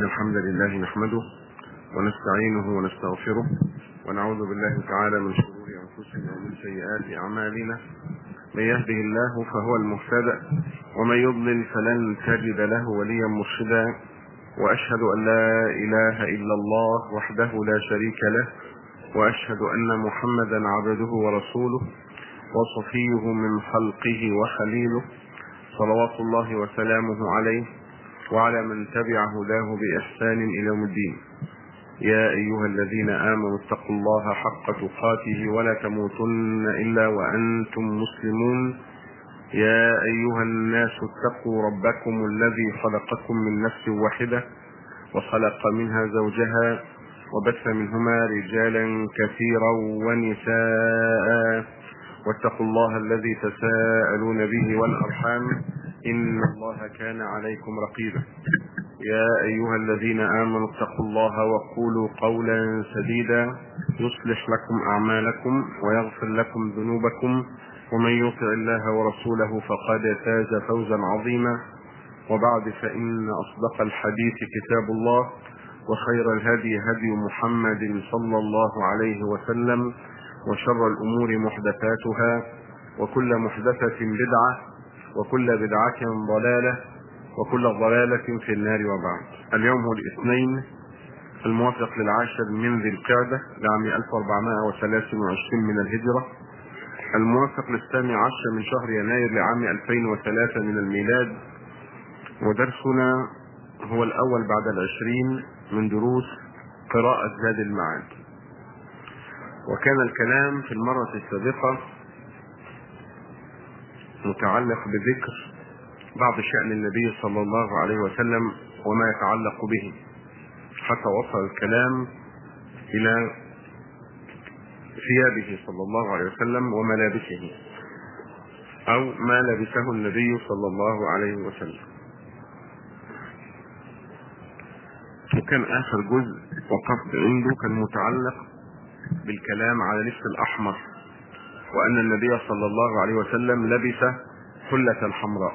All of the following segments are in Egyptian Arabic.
إن الحمد لله نحمده ونستعينه ونستغفره ونعوذ بالله تعالى من شرور أنفسنا ومن سيئات أعمالنا من يهده الله فهو المهتدى ومن يضلل فلن تجد له وليا مرشدا وأشهد أن لا إله إلا الله وحده لا شريك له وأشهد أن محمدا عبده ورسوله وصفيه من خلقه وخليله صلوات الله وسلامه عليه وعلى من تبع هداه بإحسان إلى يوم الدين يا أيها الذين آمنوا اتقوا الله حق تقاته ولا تموتن إلا وأنتم مسلمون يا أيها الناس اتقوا ربكم الذي خلقكم من نفس واحدة وخلق منها زوجها وبث منهما رجالا كثيرا ونساء واتقوا الله الذي تساءلون به والأرحام إن الله كان عليكم رقيبا يا أيها الذين آمنوا اتقوا الله وقولوا قولا سديدا يصلح لكم أعمالكم ويغفر لكم ذنوبكم ومن يطع الله ورسوله فقد فاز فوزا عظيما وبعد فإن أصدق الحديث كتاب الله وخير الهدي هدي محمد صلى الله عليه وسلم وشر الأمور محدثاتها وكل محدثة بدعة وكل بدعة ضلالة وكل ضلالة في النار وبعد اليوم هو الاثنين الموافق للعاشر من ذي القعدة لعام 1423 من الهجرة الموافق للثاني عشر من شهر يناير لعام 2003 من الميلاد ودرسنا هو الأول بعد العشرين من دروس قراءة زاد المعاد وكان الكلام في المرة السابقة متعلق بذكر بعض شأن النبي صلى الله عليه وسلم وما يتعلق به حتى وصل الكلام إلى ثيابه صلى الله عليه وسلم وملابسه أو ما لبسه النبي صلى الله عليه وسلم وكان آخر جزء وقفت عنده كان متعلق بالكلام على لبس الأحمر وأن النبي صلى الله عليه وسلم لبس حلة الحمراء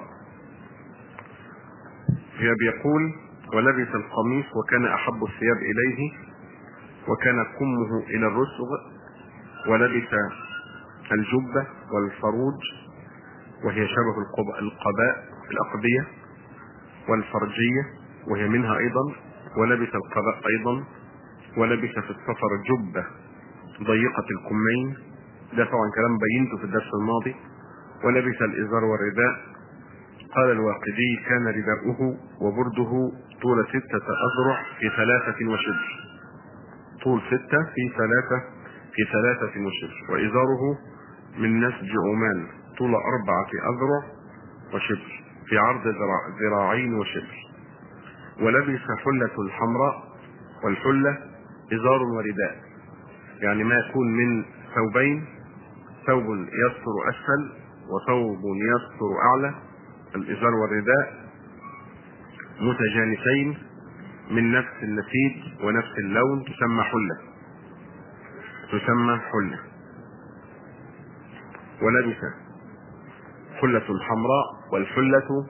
هي بيقول ولبس القميص وكان أحب الثياب إليه وكان كمه إلى الرسغ ولبس الجبة والفروج وهي شبه القباء الأقبية والفرجية وهي منها أيضا ولبس القباء أيضا ولبس في السفر جبة ضيقة الكمين ده طبعا كلام بينته في الدرس الماضي ولبس الإزار والرداء قال الواقدي كان رداؤه وبرده طول ستة أذرع في ثلاثة وشبر طول ستة في ثلاثة في ثلاثة وشبر وإزاره من نسج عمان طول أربعة أذرع وشبر في عرض ذراعين وشبر ولبس حلة الحمراء والحلة إزار ورداء يعني ما يكون من ثوبين ثوب يستر أسفل وثوب يستر أعلى الإزار والرداء متجانسين من نفس النسيج ونفس اللون تسمى حلة تسمى حلة ولبس حلة حمراء والحلة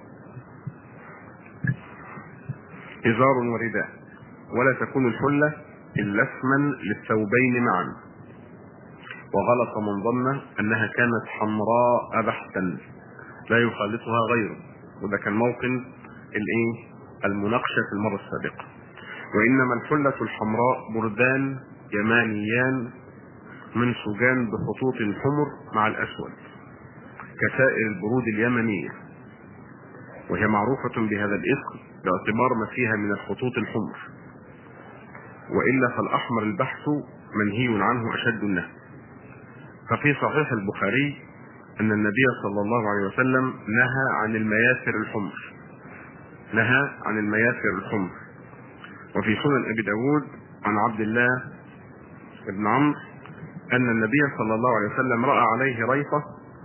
إزار ورداء ولا تكون الحلة إلا اسما للثوبين معا وغلط من ظن أنها كانت حمراء بحتا لا يخالطها غيره وده كان موطن الايه المناقشة في المرة السابقة وإنما الحلة الحمراء بردان يمانيان منسوجان بخطوط حمر مع الأسود كسائر البرود اليمنية وهي معروفة بهذا الاسم باعتبار ما فيها من الخطوط الحمر وإلا فالأحمر البحث منهي عنه أشد النهي ففي صحيح البخاري أن النبي صلى الله عليه وسلم نهى عن المياسر الحمر نهى عن المياسر الحمر وفي سنن أبي داود عن عبد الله بن عمرو أن النبي صلى الله عليه وسلم رأى عليه ريطة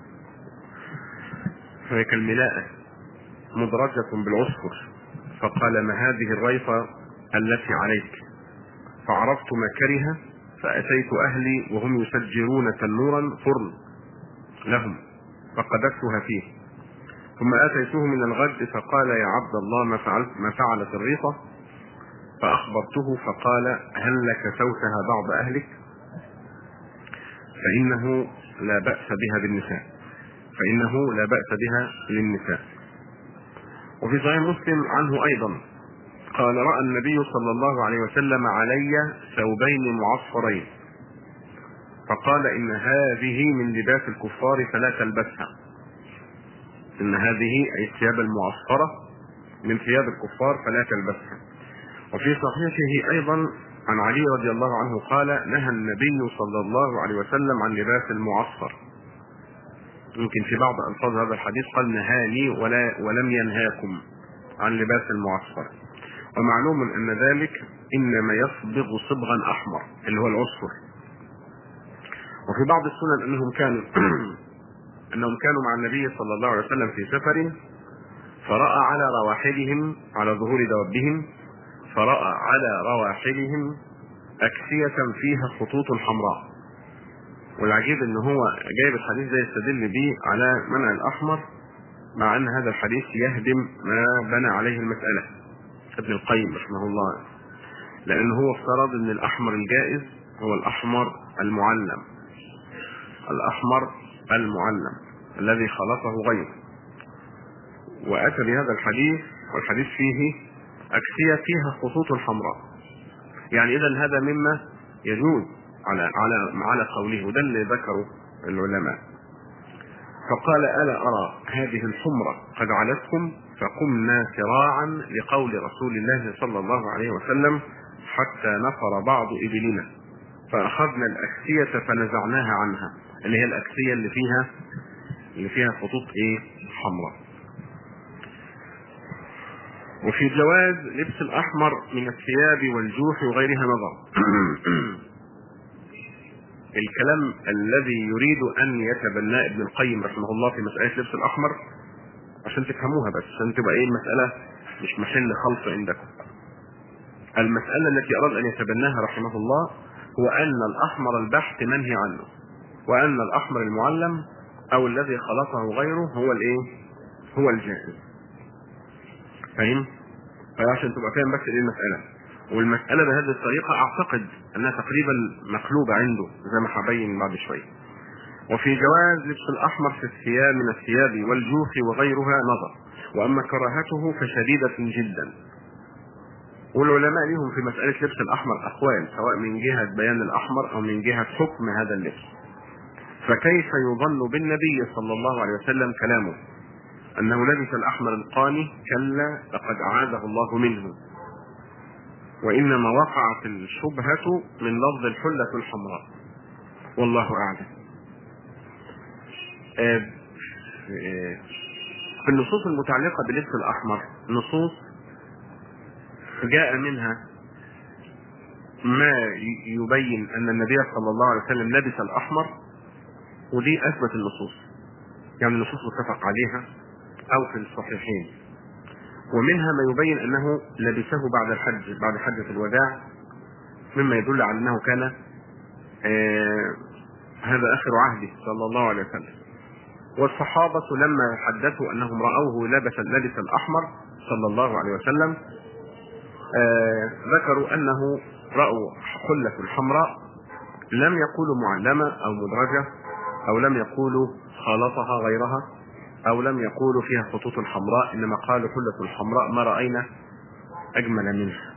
فهي كالملاءة مدرجة بالعسكر فقال ما هذه الريطة التي عليك فعرفت ما كره فأتيت أهلي وهم يسجرون تنورا فرن لهم فقذفتها فيه ثم اتيته من الغد فقال يا عبد الله ما فعلت ما فعلت الريطه فأخبرته فقال هل لك كسوتها بعض أهلك فإنه لا بأس بها بالنساء فإنه لا بأس بها للنساء وفي صحيح مسلم عنه أيضا قال رأى النبي صلى الله عليه وسلم علي ثوبين معصفرين فقال إن هذه من لباس الكفار فلا تلبسها إن هذه أي الثياب المعصفرة من ثياب الكفار فلا تلبسها وفي صحيحه أيضا عن علي رضي الله عنه قال نهى النبي صلى الله عليه وسلم عن لباس المعصفر يمكن في بعض ألفاظ هذا الحديث قال نهاني ولا ولم ينهاكم عن لباس المعصفر ومعلوم أن ذلك إنما يصبغ صبغا أحمر اللي هو العصفر وفي بعض السنن أنهم كانوا أنهم كانوا مع النبي صلى الله عليه وسلم في سفر فرأى على رواحلهم على ظهور دوابهم فرأى على رواحلهم أكسية فيها خطوط حمراء والعجيب ان هو جايب الحديث ده يستدل به على منع الاحمر مع ان هذا الحديث يهدم ما بنى عليه المسألة ابن القيم رحمه الله لان هو افترض ان الاحمر الجائز هو الاحمر المعلم الاحمر المعلم الذي خلقه غيره واتى بهذا الحديث والحديث فيه اكسية فيها خطوط حمراء يعني اذا هذا مما يجوز على على على قوله وده اللي ذكره العلماء فقال الا ارى هذه الحمرة قد علتكم فقمنا سراعا لقول رسول الله صلى الله عليه وسلم حتى نفر بعض ابلنا فاخذنا الاكسية فنزعناها عنها اللي هي الاكسية اللي فيها اللي فيها خطوط ايه حمراء وفي جواز لبس الاحمر من الثياب والجوح وغيرها نظر الكلام الذي يريد ان يتبناه ابن القيم رحمه الله في مساله لبس الاحمر عشان تفهموها بس عشان تبقى ايه المساله مش محل خلط عندكم المساله التي اراد ان يتبناها رحمه الله هو ان الاحمر البحت منهي عنه وان الاحمر المعلم او الذي خلقه غيره هو الايه هو الجائز فاهم فعشان تبقى فاهم بس ايه المساله والمسألة بهذه الطريقة أعتقد أنها تقريبا مقلوبة عنده زي ما هبين بعد شوية. وفي جواز لبس الأحمر في الثياب من الثياب والجوف وغيرها نظر، وأما كراهته فشديدة جدا. والعلماء لهم في مسألة لبس الأحمر أقوال سواء من جهة بيان الأحمر أو من جهة حكم هذا اللبس. فكيف يظن بالنبي صلى الله عليه وسلم كلامه أنه لبس الأحمر القاني كلا لقد أعاذه الله منه وإنما وقعت الشبهة من لفظ الحلة الحمراء والله أعلم في النصوص المتعلقة بلبس الأحمر نصوص جاء منها ما يبين أن النبي صلى الله عليه وسلم لبس الأحمر ودي أثبت النصوص يعني النصوص متفق عليها أو في الصحيحين ومنها ما يبين انه لبسه بعد الحج بعد حجة الوداع مما يدل على انه كان آه هذا اخر عهده صلى الله عليه وسلم والصحابة لما حدثوا انهم رأوه لبس لبس الاحمر صلى الله عليه وسلم آه ذكروا انه رأوا حلة الحمراء لم يقولوا معلمة او مدرجة او لم يقولوا خالطها غيرها او لم يقولوا فيها خطوط حمراء انما قالوا حلة الحمراء ما رأينا اجمل منها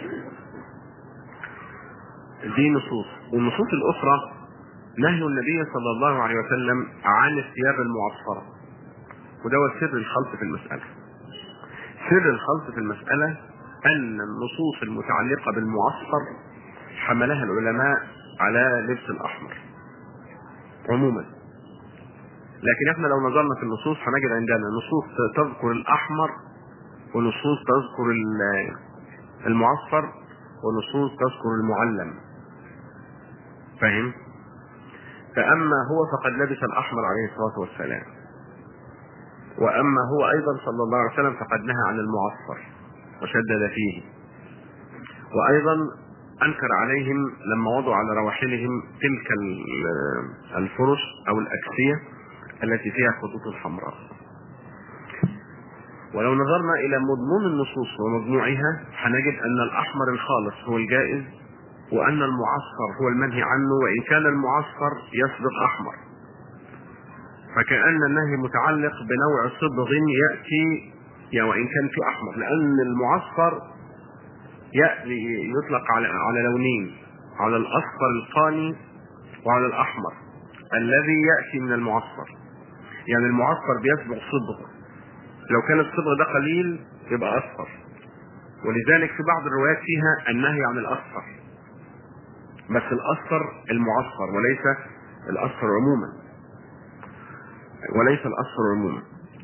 دي نصوص والنصوص الاخرى نهي النبي صلى الله عليه وسلم عن الثياب المعصفرة وده هو سر الخلط في المسألة سر الخلط في المسألة ان النصوص المتعلقة بالمعصفر حملها العلماء على لبس الاحمر عموما لكن احنا لو نظرنا في النصوص هنجد عندنا نصوص تذكر الاحمر ونصوص تذكر المعصفر ونصوص تذكر المعلم فاهم فاما هو فقد لبس الاحمر عليه الصلاه والسلام واما هو ايضا صلى الله عليه وسلم فقد نهى عن المعصفر وشدد فيه وايضا انكر عليهم لما وضعوا على رواحلهم تلك الفرش او الاكسيه التي فيها خطوط حمراء ولو نظرنا الى مضمون النصوص ومجموعها هنجد ان الاحمر الخالص هو الجائز وان المعصفر هو المنهي عنه وان كان المعصفر يسبق احمر فكأن النهي متعلق بنوع صبغ يأتي يعني وإن كان في أحمر لأن المعصفر يأتي يطلق على على لونين على الأصفر القاني وعلى الأحمر الذي يأتي من المعصفر يعني المعصفر بيسبق صبغ لو كان الصبغ ده قليل يبقى أصفر ولذلك في بعض الروايات فيها النهي عن الأصفر بس الأصفر المعصفر وليس الأصفر عموما وليس الأصفر عموما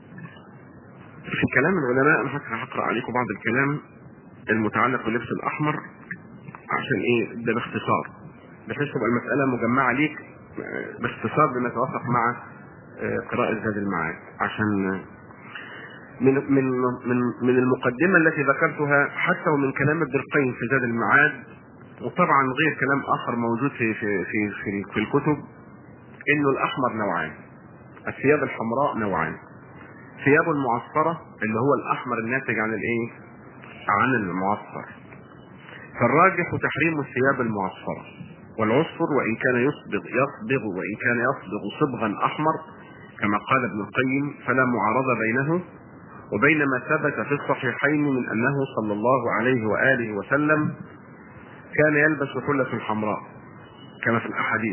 في كلام العلماء انا هقرا عليكم بعض الكلام المتعلق باللبس الاحمر عشان ايه ده باختصار بحيث تبقى المساله مجمعه ليك باختصار بما يتوافق مع قراءة زاد المعاد عشان من من من من المقدمة التي ذكرتها حتى ومن كلام ابن القيم في زاد المعاد وطبعا غير كلام آخر موجود في في في في, في الكتب إنه الأحمر نوعان الثياب الحمراء نوعان ثياب معصفرة اللي هو الأحمر الناتج عن الإيه؟ عن المعصفر فالراجح تحريم الثياب المعصفرة والعصفر وإن كان يصبغ يصبغ وإن كان يصبغ صبغا أحمر كما قال ابن القيم فلا معارضة بينه وبين ما ثبت في الصحيحين من أنه صلى الله عليه وآله وسلم كان يلبس حلة حمراء كما في الأحاديث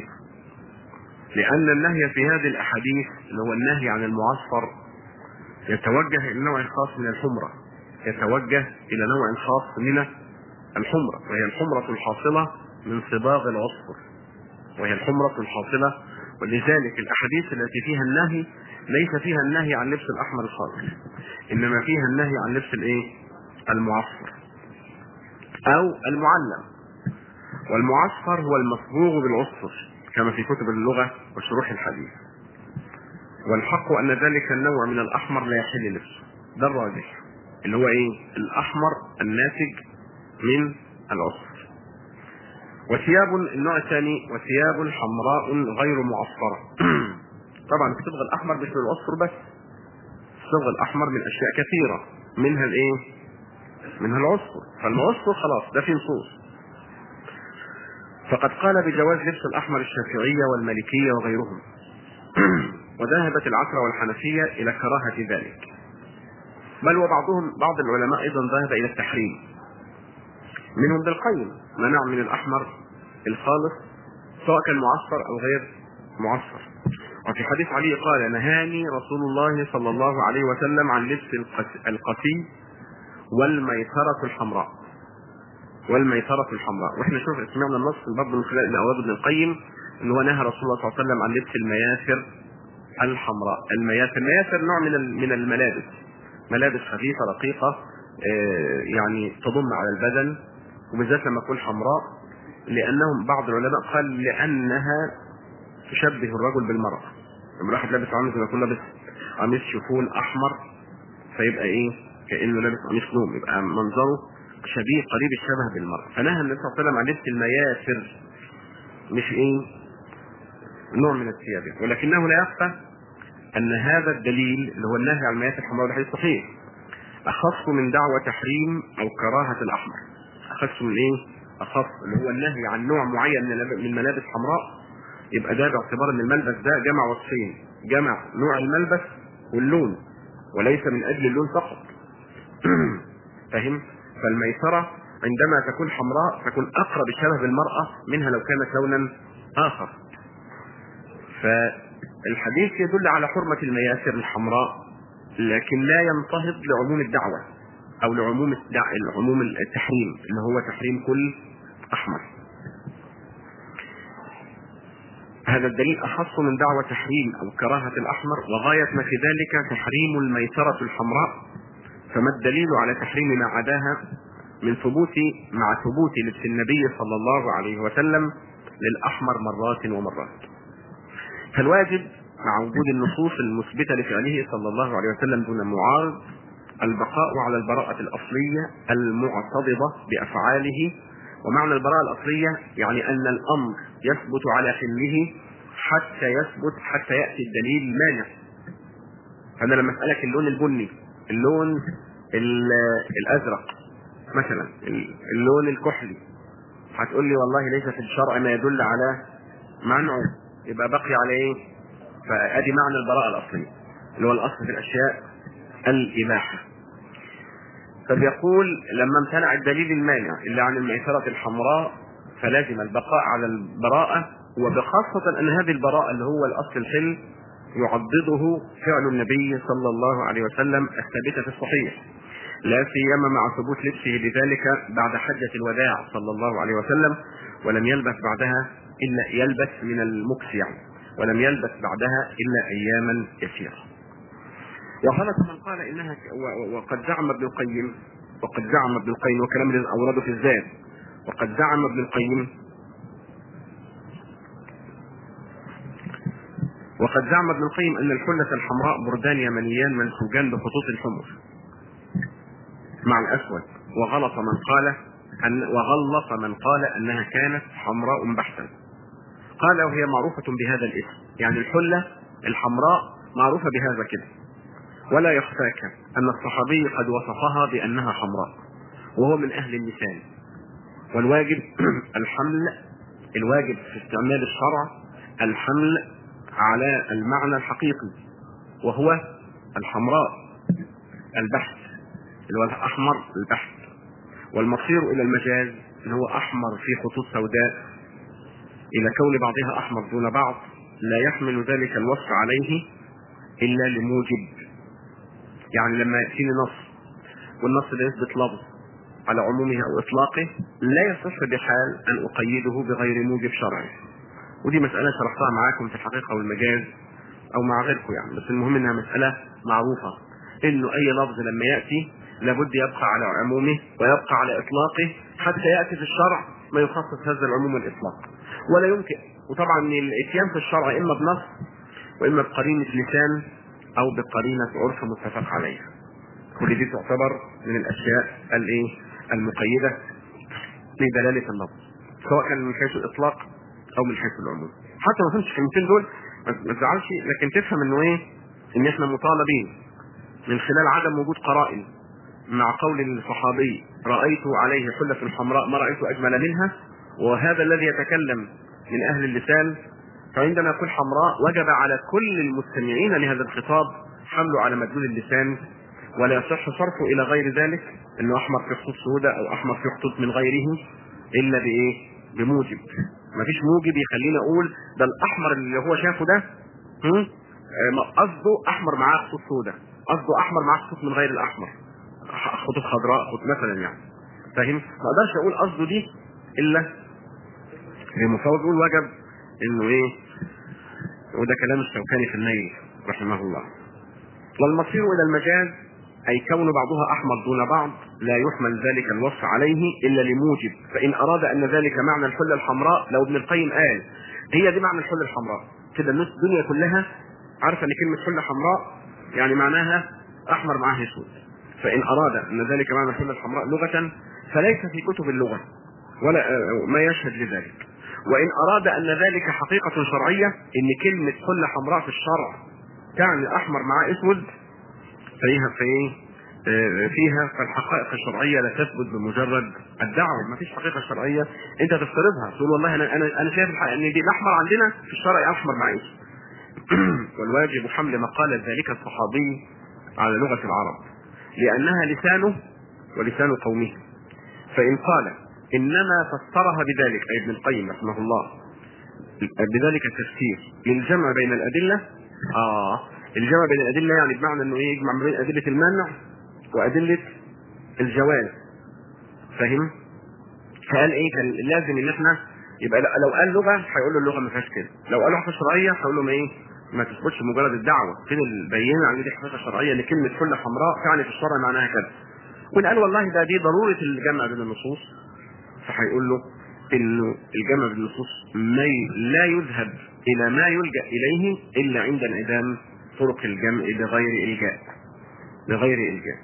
لأن النهي في هذه الأحاديث اللي هو النهي عن المعصفر يتوجه إلى نوع خاص من الحمرة يتوجه إلى نوع خاص من الحمرة وهي الحمرة الحاصلة من صباغ العصفر وهي الحمرة الحاصلة ولذلك الأحاديث التي فيها النهي ليس فيها النهي عن لبس الأحمر الخالص إنما فيها النهي عن لبس الإيه؟ المعصفر أو المعلم والمعصفر هو المصبوغ بالعصفر كما في كتب اللغة وشروح الحديث والحق أن ذلك النوع من الأحمر لا يحل لبسه ده الراجح اللي هو إيه؟ الأحمر الناتج من العصفر وثياب النوع الثاني وثياب حمراء غير معصفرة طبعا الصبغ الأحمر مش من العصفر بس الصبغ الأحمر من أشياء كثيرة منها الإيه؟ منها العصفر فالعصفر خلاص ده في نصوص فقد قال بجواز لبس الأحمر الشافعية والمالكية وغيرهم وذهبت العشرة والحنفية إلى كراهة ذلك بل وبعضهم بعض العلماء أيضا ذهب إلى التحريم منهم ابن القيم منع من الأحمر الخالص سواء كان معصفر أو غير معصفر وفي حديث علي قال نهاني رسول الله صلى الله عليه وسلم عن لبس القسي والميسرة الحمراء والميسرة الحمراء واحنا شوف سمعنا النص برضه من خلال أبواب ابن القيم ان هو نهى رسول الله صلى الله عليه وسلم عن لبس المياسر الحمراء المياسر المياسر نوع من من الملابس ملابس خفيفة رقيقة يعني تضم على البدن وبالذات لما تكون حمراء لأنهم بعض العلماء قال لأنها تشبه الرجل بالمرأة لما الواحد لابس عامل زي ما يكون لابس قميص شيفون أحمر فيبقى إيه كأنه لابس قميص نوم يبقى منظره شبيه قريب الشبه بالمرأة فنهى النبي صلى الله عليه وسلم عن لبس المياسر مش إيه نوع من الثياب ولكنه لا يخفى أن هذا الدليل اللي هو النهي عن المياسر الحمراء والحديث صحيح أخص من دعوى تحريم أو كراهة الأحمر أخص من إيه؟ أخص اللي هو النهي عن نوع معين من ملابس حمراء يبقى ده باعتبار ان الملبس ده جمع وصفين جمع نوع الملبس واللون وليس من اجل اللون فقط فهم فالميسرة عندما تكون حمراء تكون اقرب الشبه بالمرأة منها لو كانت لونا اخر فالحديث يدل على حرمة المياسر الحمراء لكن لا ينتهض لعموم الدعوة او لعموم الدع... العموم التحريم اللي هو تحريم كل احمر هذا الدليل أخص من دعوى تحريم أو كراهة الأحمر وغاية ما في ذلك تحريم الميسرة الحمراء فما الدليل على تحريم ما عداها من ثبوت مع ثبوت لبس النبي صلى الله عليه وسلم للأحمر مرات ومرات فالواجب مع وجود النصوص المثبتة لفعله صلى الله عليه وسلم دون معارض البقاء على البراءة الأصلية المعتضدة بأفعاله ومعنى البراءة الأصلية يعني أن الأمر يثبت على حله حتى يثبت حتى يأتي الدليل المانع فأنا لما أسألك اللون البني اللون الازرق مثلا اللون الكحلي هتقول لي والله ليس في الشرع ما يدل على منعه يبقى بقي على ايه فادي معنى البراءه الاصليه اللي هو الاصل في الاشياء الاباحه فبيقول لما امتنع الدليل المانع الا عن الميسره الحمراء فلازم البقاء على البراءه وبخاصه ان هذه البراءه اللي هو الاصل الحل يعضده فعل النبي صلى الله عليه وسلم الثابته في الصحيح لا سيما مع ثبوت لبسه لذلك بعد حجة الوداع صلى الله عليه وسلم ولم يلبث بعدها إلا يلبث من المكس يعني ولم يلبث بعدها إلا أياما يسيرة وهلك من قال إنها وقد زعم ابن القيم وقد زعم ابن القيم وكلام الذي أورده في الزاد وقد زعم ابن القيم وقد زعم ابن القيم أن الحلة الحمراء بردان يمنيان منسوجان بخطوط الحمر مع الأسود وغلط من قال أن وغلط من قال أنها كانت حمراء بحتا قال وهي معروفة بهذا الاسم يعني الحلة الحمراء معروفة بهذا كده ولا يخفاك أن الصحابي قد وصفها بأنها حمراء وهو من أهل اللسان والواجب الحمل الواجب في استعمال الشرع الحمل على المعنى الحقيقي وهو الحمراء البحث اللي هو الأحمر البحث والمصير إلى المجاز اللي هو أحمر في خطوط سوداء إلى كون بعضها أحمر دون بعض لا يحمل ذلك الوصف عليه إلا لموجب يعني لما يأتيني نص والنص ده يثبت لفظ على عمومه أو إطلاقه لا يصح بحال أن أقيده بغير موجب شرعي ودي مسألة شرحتها معاكم في الحقيقة والمجاز أو مع غيركم يعني بس المهم إنها مسألة معروفة إنه أي لفظ لما يأتي لابد يبقى على عمومه ويبقى على إطلاقه حتى يأتي في الشرع ما يخصص هذا العموم والإطلاق ولا يمكن وطبعا الاتيان في الشرع إما بنص وإما بقرينة لسان أو بقرينة عرف متفق عليها كل دي تعتبر من الأشياء الإيه المقيدة لدلالة اللفظ سواء كان من حيث الإطلاق أو من حيث العموم حتى ما فهمتش الكلمتين دول ما تزعلش لكن تفهم إنه إيه إن إحنا مطالبين من خلال عدم وجود قرائن مع قول الصحابي رأيت عليه حلة حمراء ما رأيت أجمل منها وهذا الذي يتكلم من أهل اللسان فعندما يقول حمراء وجب على كل المستمعين لهذا الخطاب حمله على مدلول اللسان ولا يصح صرفه إلى غير ذلك أنه أحمر في خطوط سوداء أو أحمر في خطوط من غيره إلا بإيه؟ بموجب مفيش موجب يخليني أقول ده الأحمر اللي هو شافه ده قصده أحمر معاه خطوط سوداء قصده أحمر معاه خطوط من غير الأحمر خطوط خضراء خطوط مثلا يعني فاهم ما اقدرش اقول قصده دي الا المفوض يقول وجب انه ايه وده كلام الشوكاني في النيل رحمه الله والمصير الى المجاز اي كون بعضها احمر دون بعض لا يحمل ذلك الوصف عليه الا لموجب فان اراد ان ذلك معنى الحله الحمراء لو ابن القيم قال هي دي معنى الحله الحمراء كده الناس الدنيا كلها عارفه ان كلمه حله حمراء يعني معناها احمر معاه اسود فإن أراد أن ذلك معنى الحلة الحمراء لغة فليس في كتب اللغة ولا ما يشهد لذلك وإن أراد أن ذلك حقيقة شرعية إن كلمة حلة حمراء في الشرع تعني أحمر مع أسود فيها في فيها فالحقائق الشرعية لا تثبت بمجرد الدعوة ما فيش حقيقة شرعية أنت تفترضها تقول والله أنا أنا أنا شايف أن دي الأحمر عندنا في الشرع أحمر مع أسود والواجب حمل مقالة ذلك الصحابي على لغة العرب لأنها لسانه ولسان قومه فإن قال إنما فسرها بذلك أي ابن القيم رحمه الله بذلك التفسير للجمع بين الأدلة آه الجمع بين الأدلة يعني بمعنى أنه إيه يجمع بين أدلة المنع وأدلة الجواز فاهم؟ فقال إيه كان لازم إن إحنا يبقى لو قال لغة هيقول له اللغة ما فيهاش كده لو قال حقيقة شرعية هيقول له ما إيه ما تثبتش مجرد الدعوه فين البينه عن دي حقيقه شرعيه لكلمه حله حمراء تعني في الشرع معناها كذا وان قال والله ده دي ضروره الجمع بين النصوص فهيقول له انه الجمع بين النصوص ما لا يذهب الى ما يلجا اليه الا عند انعدام طرق الجمع بغير الجاء بغير الجاء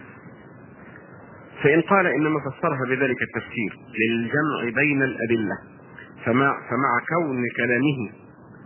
فإن قال إنما فسرها بذلك التفسير للجمع بين الأدلة فمع, فمع كون كلامه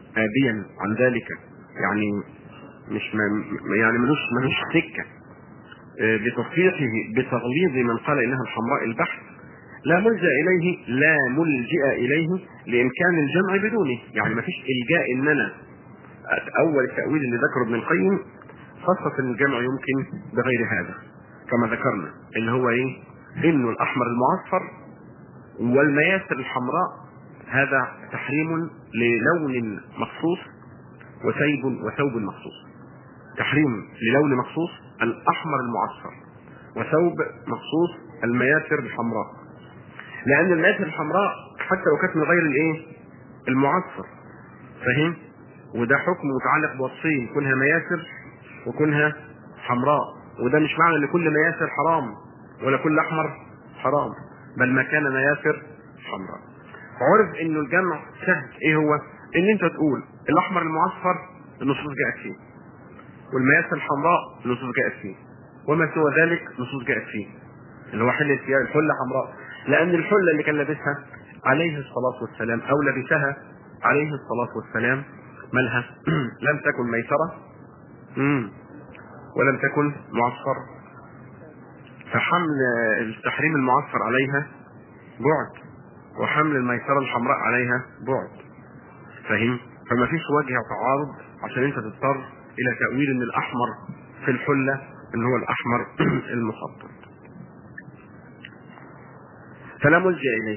آبيا عن ذلك يعني مش ما يعني ملوش ملوش سكة بتصحيحه بتغليظ من قال انها الحمراء البحث لا ملجا اليه لا ملجئ اليه لامكان الجمع بدونه يعني ما فيش الجاء ان انا اول التاويل اللي ذكره ابن القيم خاصه ان الجمع يمكن بغير هذا كما ذكرنا اللي هو ايه انه الاحمر المعصفر والمياسر الحمراء هذا تحريم للون مخصوص وسيب وثوب مخصوص تحريم للون مخصوص الاحمر المعصفر وثوب مخصوص المياسر الحمراء لان المياسر الحمراء حتى لو كانت من غير الايه المعصفر فاهم وده حكم متعلق بوصفين كونها مياسر وكونها حمراء وده مش معنى ان كل مياسر حرام ولا كل احمر حرام بل ما كان مياسر حمراء فعرف انه الجمع سهل ايه هو ان انت تقول الاحمر المعصفر النصوص جاءت فيه والمياسر الحمراء النصوص جاءت فيه وما سوى ذلك نصوص جاءت فيه اللي هو حل الثياب الحله حمراء لان الحله اللي كان لابسها عليه الصلاه والسلام او لبسها عليه الصلاه والسلام مالها لم تكن ميسره مم. ولم تكن معصفره فحمل التحريم المعصفر عليها بعد وحمل الميسره الحمراء عليها بعد فاهم فما فيش وجه تعارض عشان انت تضطر الى تاويل ان الاحمر في الحله اللي هو الاحمر المخطط فلا ملجا اليه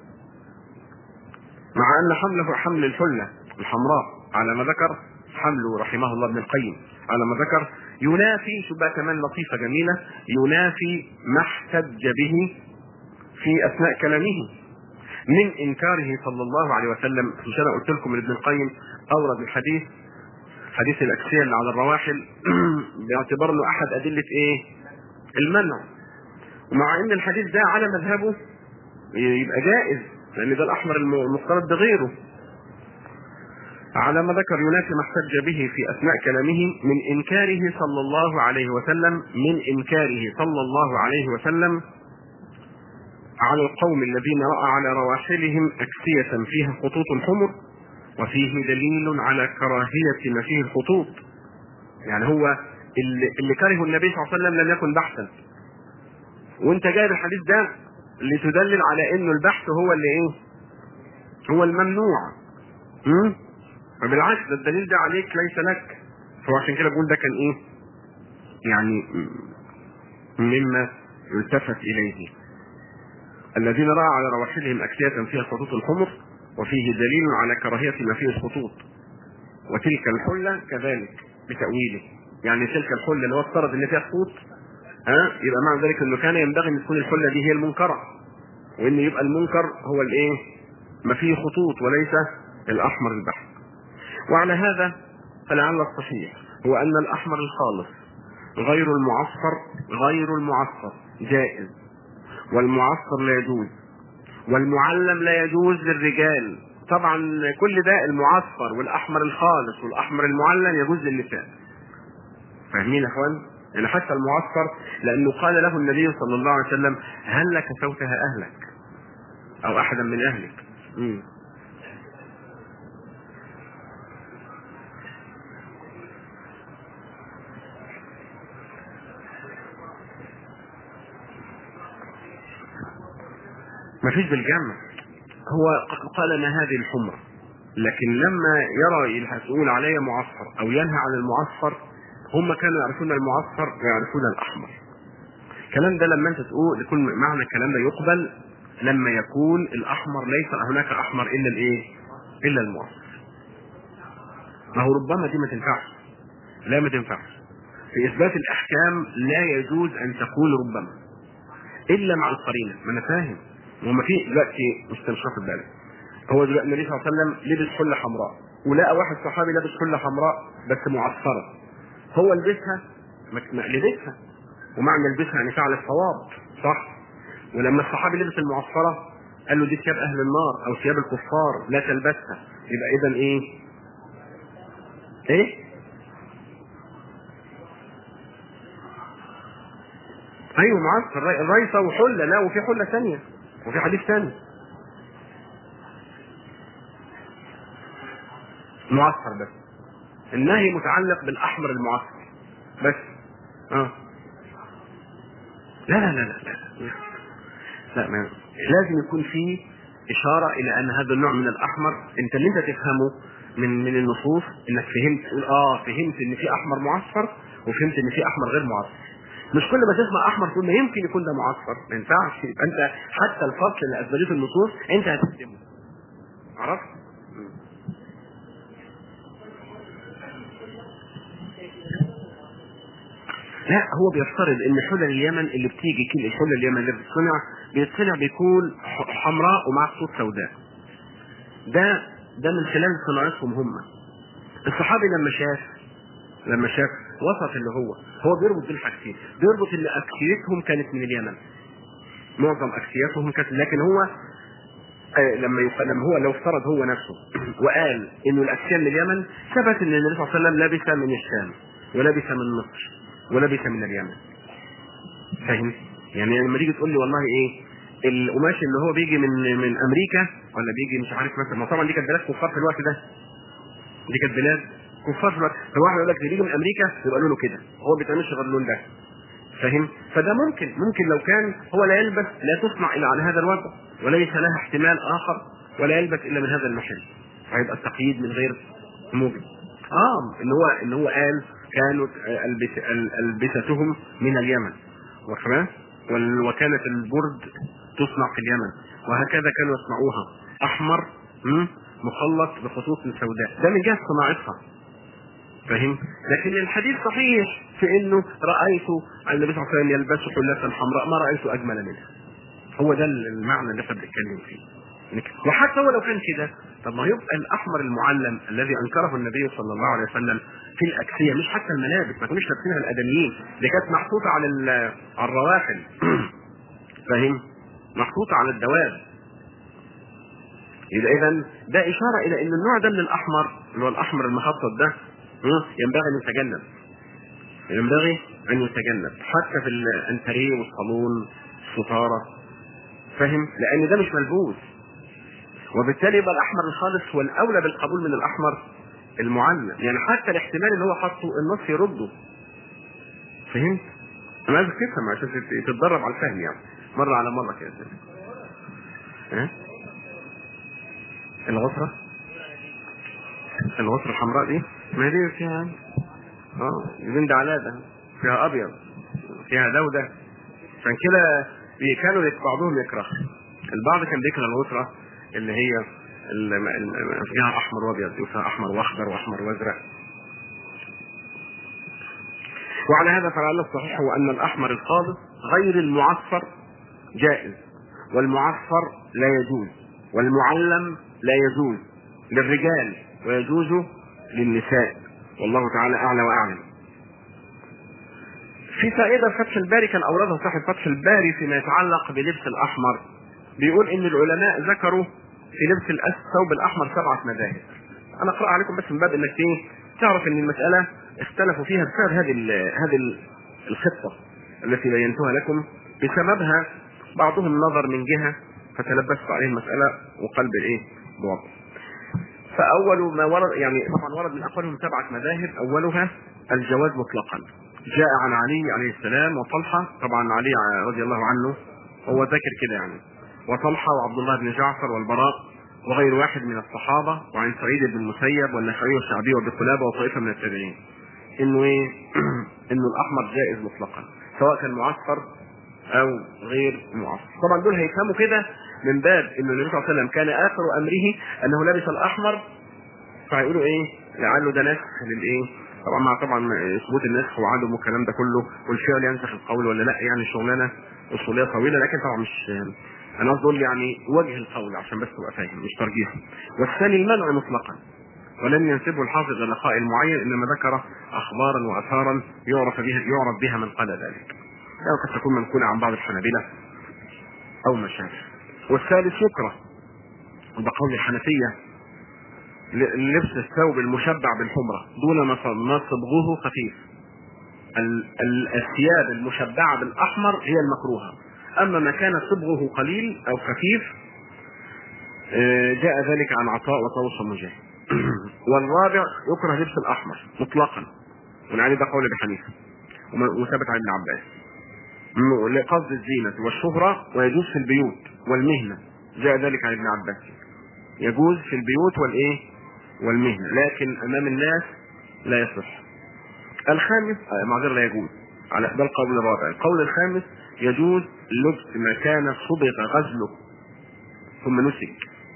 مع ان حمله حمل الحله الحمراء على ما ذكر حمله رحمه الله ابن القيم على ما ذكر ينافي شو بقى كمان لطيفه جميله ينافي ما احتج به في اثناء كلامه من انكاره صلى الله عليه وسلم مش انا قلت لكم ابن القيم اورد الحديث حديث الاكسيه اللي على الرواحل باعتبار انه احد ادله ايه؟ المنع ومع ان الحديث ده على مذهبه يبقى جائز لان ده الاحمر المختلط بغيره على ما ذكر ينافي ما احتج به في اثناء كلامه من انكاره صلى الله عليه وسلم من انكاره صلى الله عليه وسلم على القوم الذين راى على رواحلهم اكسيه فيها خطوط حمر وفيه دليل على كراهيه ما فيه الخطوط يعني هو اللي, اللي كره النبي صلى الله عليه وسلم لم يكن بحثا وانت جايب الحديث ده لتدلل على انه البحث هو اللي ايه هو الممنوع امم فبالعكس ده الدليل ده عليك ليس لك فهو عشان كده بقول ده كان ايه يعني مما يلتفت اليه الذين راى على رواحلهم اكسيه فيها خطوط الحمر وفيه دليل على كراهيه ما فيه الخطوط وتلك الحله كذلك بتاويله يعني تلك الحله اللي هو افترض ان فيها خطوط ها يبقى معنى ذلك انه كان ينبغي ان تكون الحله دي هي المنكره وان يبقى المنكر هو الايه ما فيه خطوط وليس الاحمر البحث وعلى هذا فلعل الصحيح هو ان الاحمر الخالص غير المعصفر غير المعصفر جائز والمعصفر لا يجوز والمعلم لا يجوز للرجال طبعا كل ده المعصفر والاحمر الخالص والاحمر المعلم يجوز للنساء فاهمين يا اخوان يعني حتى المعصفر لانه قال له النبي صلى الله عليه وسلم هل لك كسوتها اهلك او احدا من اهلك مم. ما فيش بالجمع هو قال ما هذه الحمر لكن لما يرى المسؤول علي معصفر او ينهى عن المعصفر هم كانوا يعرفون المعصفر ويعرفون الاحمر الكلام ده لما انت تقول يكون معنى الكلام ده يقبل لما يكون الاحمر ليس هناك احمر الا الايه الا المعصفر ما هو ربما دي ما تنفعش لا ما تنفعش في اثبات الاحكام لا يجوز ان تقول ربما الا مع القرينه ما انا فاهم وما في دلوقتي مش مش واخد بالك هو دلوقتي النبي صلى الله عليه وسلم لبس حله حمراء ولقى واحد صحابي لابس حله حمراء بس معصفره هو لبسها ما لبسها ومعنى لبسها يعني فعل الصواب صح ولما الصحابي لبس المعصفره قال له دي ثياب اهل النار او ثياب الكفار لا تلبسها يبقى اذا ايه؟ ايه؟ ايوه معسكر ريصه وحله لا وفي حله ثانيه وفي حديث ثاني معسكر بس النهي متعلق بالاحمر المعسكر بس اه لا لا لا لا لا, لا ما لازم يكون في اشاره الى ان هذا النوع من الاحمر انت اللي انت تفهمه من من النصوص انك فهمت تقول اه فهمت ان في احمر معصفر وفهمت ان في احمر غير معصفر مش كل ما تسمع احمر تقول ما يمكن يكون ده معصفر ما ينفعش يبقى انت حتى الفصل اللي اثبتته النصوص انت هتكتبه عرفت؟ لا هو بيفترض ان حلل اليمن اللي بتيجي كل حلل اليمن اللي بتصنع بيتصنع بيكون ح- حمراء ومع خطوط سوداء ده ده من خلال صناعتهم هم الصحابي لما شاف لما شاف وصف اللي هو هو بيربط بين حاجتين بيربط ان اكسيتهم كانت من اليمن معظم اكسياتهم كانت لكن هو آه، لما يق... لما هو لو افترض هو نفسه وقال انه الاكسيه من اليمن ثبت ان النبي صلى الله عليه وسلم لبس من الشام ولبس من مصر ولبس من اليمن فاهم يعني لما تيجي تقول لي والله ايه القماش اللي هو بيجي من من امريكا ولا بيجي مش عارف مثلا ما طبعا دي كانت بلاد كفار في الوقت ده دي كانت بلاد كفار في الوقت فواحد يقول لك اللي بيجي من امريكا يبقى لونه كده هو ما بيتعملش غير اللون ده فاهم فده ممكن ممكن لو كان هو لا يلبس لا تصنع الا على هذا الوضع وليس لها احتمال اخر ولا يلبس الا من هذا المحل هيبقى التقييد من غير موجب اه ان هو ان هو قال كانوا البس ال- البستهم من اليمن وكمان وال- وكانت البرد تصنع في اليمن وهكذا كانوا يصنعوها احمر م? مخلط بخطوط سوداء ده من جهه صناعتها فاهم لكن الحديث صحيح في انه رايت النبي صلى الله عليه وسلم يلبس حله حمراء ما رايت اجمل منها هو ده المعنى اللي احنا بنتكلم فيه وحتى هو لو كان كده طب ما يبقى الاحمر المعلم الذي انكره النبي صلى الله عليه وسلم في الاكسيه مش حتى الملابس ما كانوش لابسينها الادميين دي كانت محطوطه على ال- على الرواحل فاهم محطوطه على الدواب يبقى اذا ده اشاره الى ان النوع ده من الاحمر اللي هو الاحمر المخطط ده ها، ينبغي ان يتجنب ينبغي ان يتجنب حتى في الانتريه والصالون الستاره فاهم لان ده مش ملبوس وبالتالي يبقى الاحمر الخالص هو الاولى بالقبول من الاحمر المعلم يعني حتى الاحتمال اللي هو حاطه النص يرده فهمت؟ انا عايزك تفهم عشان تت- تتدرب على الفهم يعني مره على مره كده ها؟ الغصره الغصره الحمراء دي ما دي فيها اه دي ده على ده فيها ابيض فيها دوده عشان كده بي- كانوا يك- بعضهم يكره البعض كان بيكره الغصره اللي هي اللي اللي فيها احمر وابيض وفيها احمر واخضر واحمر وازرق وعلى هذا فلعل الصحيح هو ان الاحمر الخالص غير المعصفر جائز والمعصفر لا يجوز والمعلم لا يجوز للرجال ويجوز للنساء والله تعالى اعلى واعلم في فائدة فتح الباري كان أوردها صاحب فتح الباري فيما يتعلق بلبس الأحمر بيقول إن العلماء ذكروا في لبس الأس- الثوب الأحمر سبعة مذاهب أنا أقرأ عليكم بس من باب إنك إيه تعرف إن المسألة اختلفوا فيها بسبب هذه ال- هذه ال- الخطة التي بينتها لكم بسببها بعضهم نظر من جهة فتلبست عليه المسألة وقلب الإيه بوضع فأول ما ورد يعني طبعا ورد من أقوالهم سبعة مذاهب أولها الجواز مطلقا جاء عن علي عليه السلام وطلحة طبعا علي رضي الله عنه هو ذاكر كده يعني وطلحة وعبد الله بن جعفر والبراء وغير واحد من الصحابة وعن سعيد بن المسيب والنخعي والشعبي وابي قلابة وطائفة من التابعين انه ايه انه الاحمر جائز مطلقا سواء كان معصفر او غير معصفر طبعا دول هيفهموا كده من باب انه النبي صلى الله عليه وسلم كان اخر امره انه لبس الاحمر فهيقولوا ايه لعله ده نسخ للايه طبعا مع طبعا ثبوت النسخ وعدم والكلام ده كله والفعل ينسخ القول ولا لا يعني شغلانه اصوليه طويله لكن طبعا مش انا قصدي اقول يعني وجه القول عشان بس تبقى فاهم مش ترجيح والثاني المنع مطلقا ولم ينسبه الحافظ الى قائل معين انما ذكر اخبارا واثارا يعرف بها يعرف بها من قال ذلك يعني قد تكون منقوله عن بعض الحنابله او ما شابه والثالث يكره وبقول الحنفيه ل- لبس الثوب المشبع بالحمرة دون ما ص- ما صبغه خفيف ال- ال- الثياب المشبعة بالأحمر هي المكروهة أما ما كان صبغه قليل أو خفيف آه، جاء ذلك عن عطاء وطوس ومجاهد والرابع يكره لبس الأحمر مطلقا ولعلي ده قول أبي حنيفة وم- وثبت عن ابن عباس م- لقصد الزينة والشهرة ويجوز في البيوت والمهنة جاء ذلك عن ابن عباس يجوز في البيوت والايه والمهنة لكن امام الناس لا يصح الخامس آه، معذرة لا يجوز على ده القول الرابع القول الخامس يجوز لبس ما كان صبغ غزله ثم نسج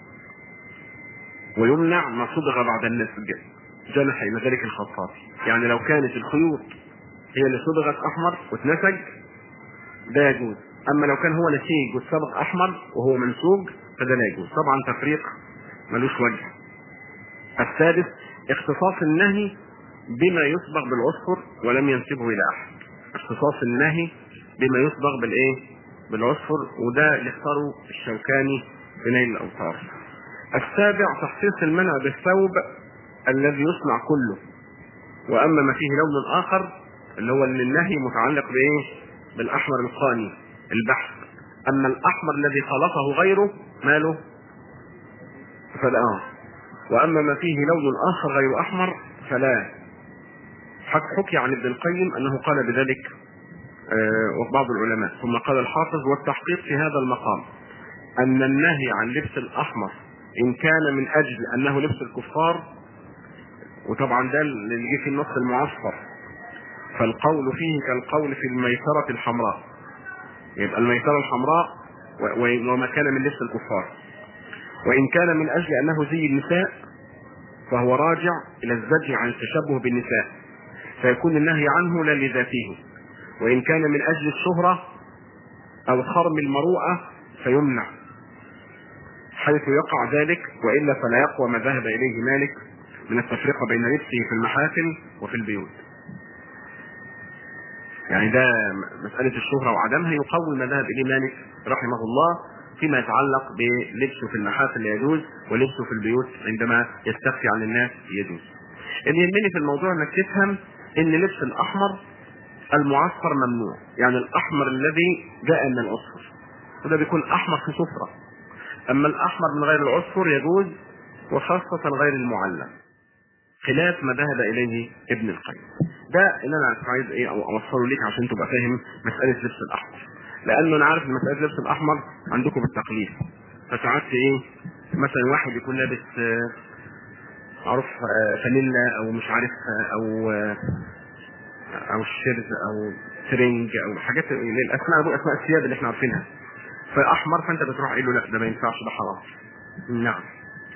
ويمنع ما صبغ بعد النسج جنح الى ذلك الخطاطي يعني لو كانت الخيوط هي اللي صبغت احمر واتنسج ده يجوز اما لو كان هو نسيج والصبغ احمر وهو منسوج فده لا يجوز طبعا تفريق ملوش وجه السادس اختصاص النهي بما يصبغ بالعصفر ولم ينسبه الى احد اختصاص النهي بما يصبغ بالايه بالعصفر وده اللي اختاره الشوكاني في نيل الاوطار السابع تخصيص المنع بالثوب الذي يصنع كله واما ما فيه لون اخر اللي هو اللي النهي متعلق بايه بالاحمر القاني البحث اما الاحمر الذي خلطه غيره ماله فلا آه. واما ما فيه لون اخر غير احمر فلا حك حكي عن ابن القيم انه قال بذلك آه، وبعض العلماء ثم قال الحافظ والتحقيق في هذا المقام ان النهي عن لبس الاحمر ان كان من اجل انه لبس الكفار وطبعا ده اللي جه في النص المعصفر فالقول فيه كالقول في الميسرة الحمراء يبقى الميسرة الحمراء و- و- وما كان من لبس الكفار وإن كان من أجل أنه زي النساء فهو راجع إلى الزجر عن التشبه بالنساء فيكون النهي عنه لا لذاته وإن كان من أجل الشهرة أو خرم المروءة فيمنع حيث يقع ذلك وإلا فلا يقوى ما ذهب إليه مالك من التفرقة بين لبسه في المحافل وفي البيوت يعني ده مسألة الشهرة وعدمها يقوي ما ذهب إليه مالك رحمه الله فيما يتعلق بلبسه في المحافل لا يجوز ولبسه في البيوت عندما يستخفي عن الناس يجوز. اللي يهمني في الموضوع انك تفهم ان لبس الاحمر المعصفر ممنوع، يعني الاحمر الذي جاء من العصفر. وده بيكون احمر في صفرة. اما الاحمر من غير العصفر يجوز وخاصة غير المعلم. خلاف ما ذهب اليه ابن القيم. ده اللي انا عايز ايه او اوصله ليك عشان تبقى فاهم مساله لبس الاحمر. لانه انا عارف ان مساله لبس الاحمر عندكم بالتقليد. فساعات ايه مثلا واحد يكون لابس آه، معروف آه، فانيلا او مش عارف آه، او آه، او الشرز او ترنج او حاجات الاسماء دول اسماء الثياب اللي احنا عارفينها. فاحمر فانت بتروح قايل له لا ده ما ينفعش ده حرام. نعم.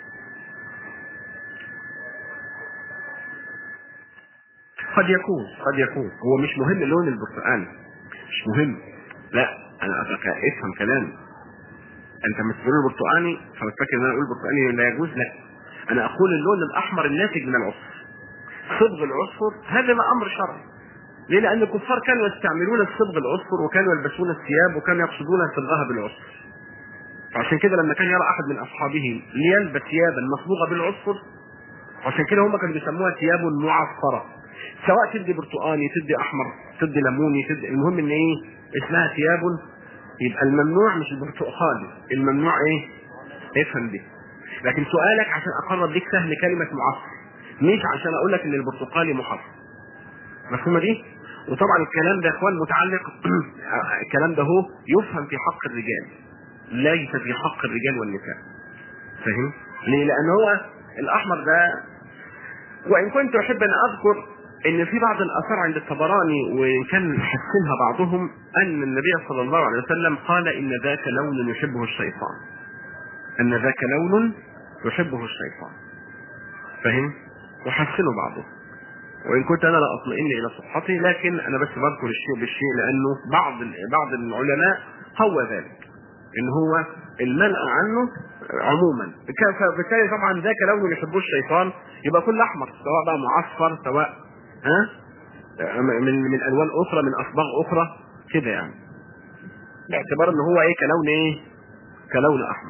قد يكون قد يكون هو مش مهم لون البرتقال مش مهم لا انا أفكر افهم كلامي انت مش تقول البرتقاني فبتفكر ان انا اقول البرتقاني لا يجوز لا انا اقول اللون الاحمر الناتج من العصفر صبغ العصفر هذا ما امر شرعي ليه؟ لان الكفار كانوا يستعملون الصبغ العصفر وكانوا يلبسون الثياب وكانوا يقصدون صبغها بالعصفر فعشان كده لما كان يرى احد من اصحابه ليلبس ثيابا مصبوغه بالعصفر عشان كده هم كانوا بيسموها ثياب معصفره سواء تدي برتقاني تدي احمر تدي ليموني تدي المهم ان ايه اسمها ثياب يبقى الممنوع مش البرتقالي الممنوع ايه افهم دي لكن سؤالك عشان اقرب ليك سهل كلمه معصفر مش عشان اقول لك ان البرتقالي محرم مفهومه دي وطبعا الكلام ده يا اخوان متعلق الكلام ده هو يفهم في حق الرجال ليس في حق الرجال والنساء فاهم ليه لان هو الاحمر ده وان كنت احب ان اذكر ان في بعض الاثار عند الطبراني وان كان حسنها بعضهم ان النبي صلى الله عليه وسلم قال ان ذاك لون يحبه الشيطان ان ذاك لون يحبه الشيطان فهم وحسنوا بعضهم وان كنت انا لا اطمئن الى صحته لكن انا بس بذكر الشيء بالشيء لانه بعض بعض العلماء قوى ذلك ان هو المنع عنه عموما فبالتالي طبعا ذاك لون يحبه الشيطان يبقى كل احمر سواء بقى معصفر سواء ها من من الوان اخرى من اصباغ اخرى كده يعني باعتبار ان هو ايه كلون ايه كلون احمر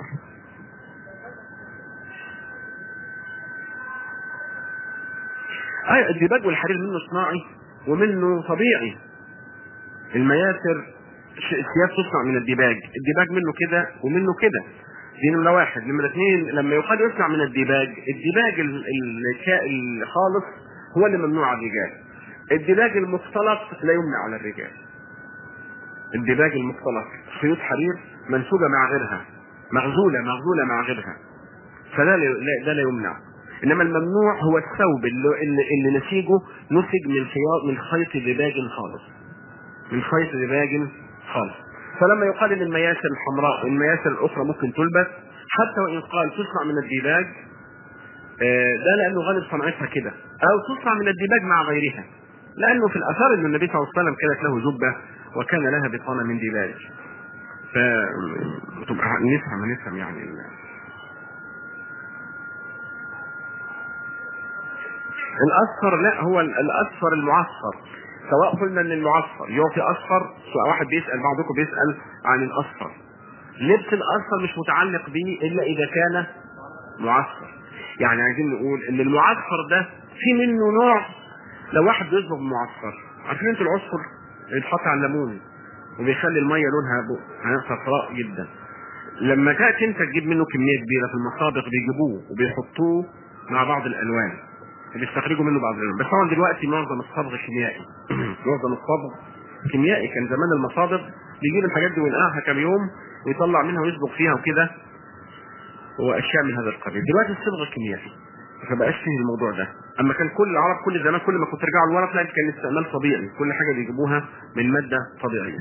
اي الديباج والحرير منه صناعي ومنه طبيعي المياسر الثياب تصنع من الديباج الديباج منه كده ومنه كده دي نمرة واحد نمرة اثنين لما يقال يصنع من الديباج الديباج الخالص هو اللي ممنوع على الرجال الديباج المختلط لا يمنع على الرجال الديباج المختلط خيوط حرير منسوجه مع غيرها مغزوله مغزوله مع غيرها فده لا ده لا يمنع انما الممنوع هو الثوب اللي, اللي, اللي نسيجه نسج من خياط من خيط ديباج خالص من خيط ديباج خالص فلما يقال ان المياسر الحمراء والمياسر الاخرى ممكن تلبس حتى وان قال تصنع من الديباج ده لانه غالب صنعتها كده او تصنع من الديباج مع غيرها لانه في الاثار ان النبي صلى الله عليه وسلم كانت له جبه وكان لها بطانه من ديباج ف نفهم نفهم يعني الاصفر لا هو الاصفر المعصفر سواء قلنا ان المعصفر يعطي اصفر سواء واحد بيسال بعضكم بيسال عن الاصفر لبس الاصفر مش متعلق به الا اذا كان معصفر يعني عايزين نقول ان المعصفر ده في منه نوع لو واحد بيصبغ معصفر عارفين انتوا العصفر اللي بيتحط على الليمون وبيخلي الميه لونها صفراء جدا لما تاتي انت تجيب منه كميه كبيره في المصابغ بيجيبوه وبيحطوه مع بعض الالوان بيستخرجوا منه بعض الالوان بس طبعا دلوقتي معظم الصبغ كيميائي معظم الصبغ كيميائي كان زمان المصابغ بيجيب الحاجات دي وينقعها كام يوم ويطلع منها ويصبغ فيها وكده واشياء من هذا القبيل دلوقتي الصبغ كيميائي فبقاش فيه الموضوع ده اما كان كل العرب كل زمان كل ما كنت ترجعوا لورا تلاقي كان استعمال طبيعي كل حاجه بيجيبوها من ماده طبيعيه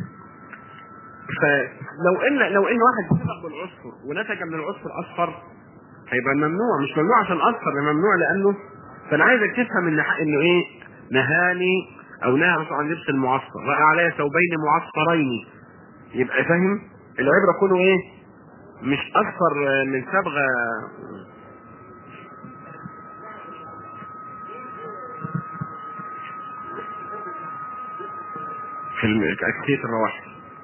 فلو ان لو ان واحد صبغ بالعصفر ونتج من العصفر اصفر هيبقى ممنوع مش ممنوع عشان اصفر ممنوع لانه فانا عايزك تفهم ان انه ايه نهاني او نهى مثلا عن لبس المعصفر راى علي ثوبين معصفرين يبقى فاهم العبره كله ايه مش اصفر من صبغه في أكسية الرواحل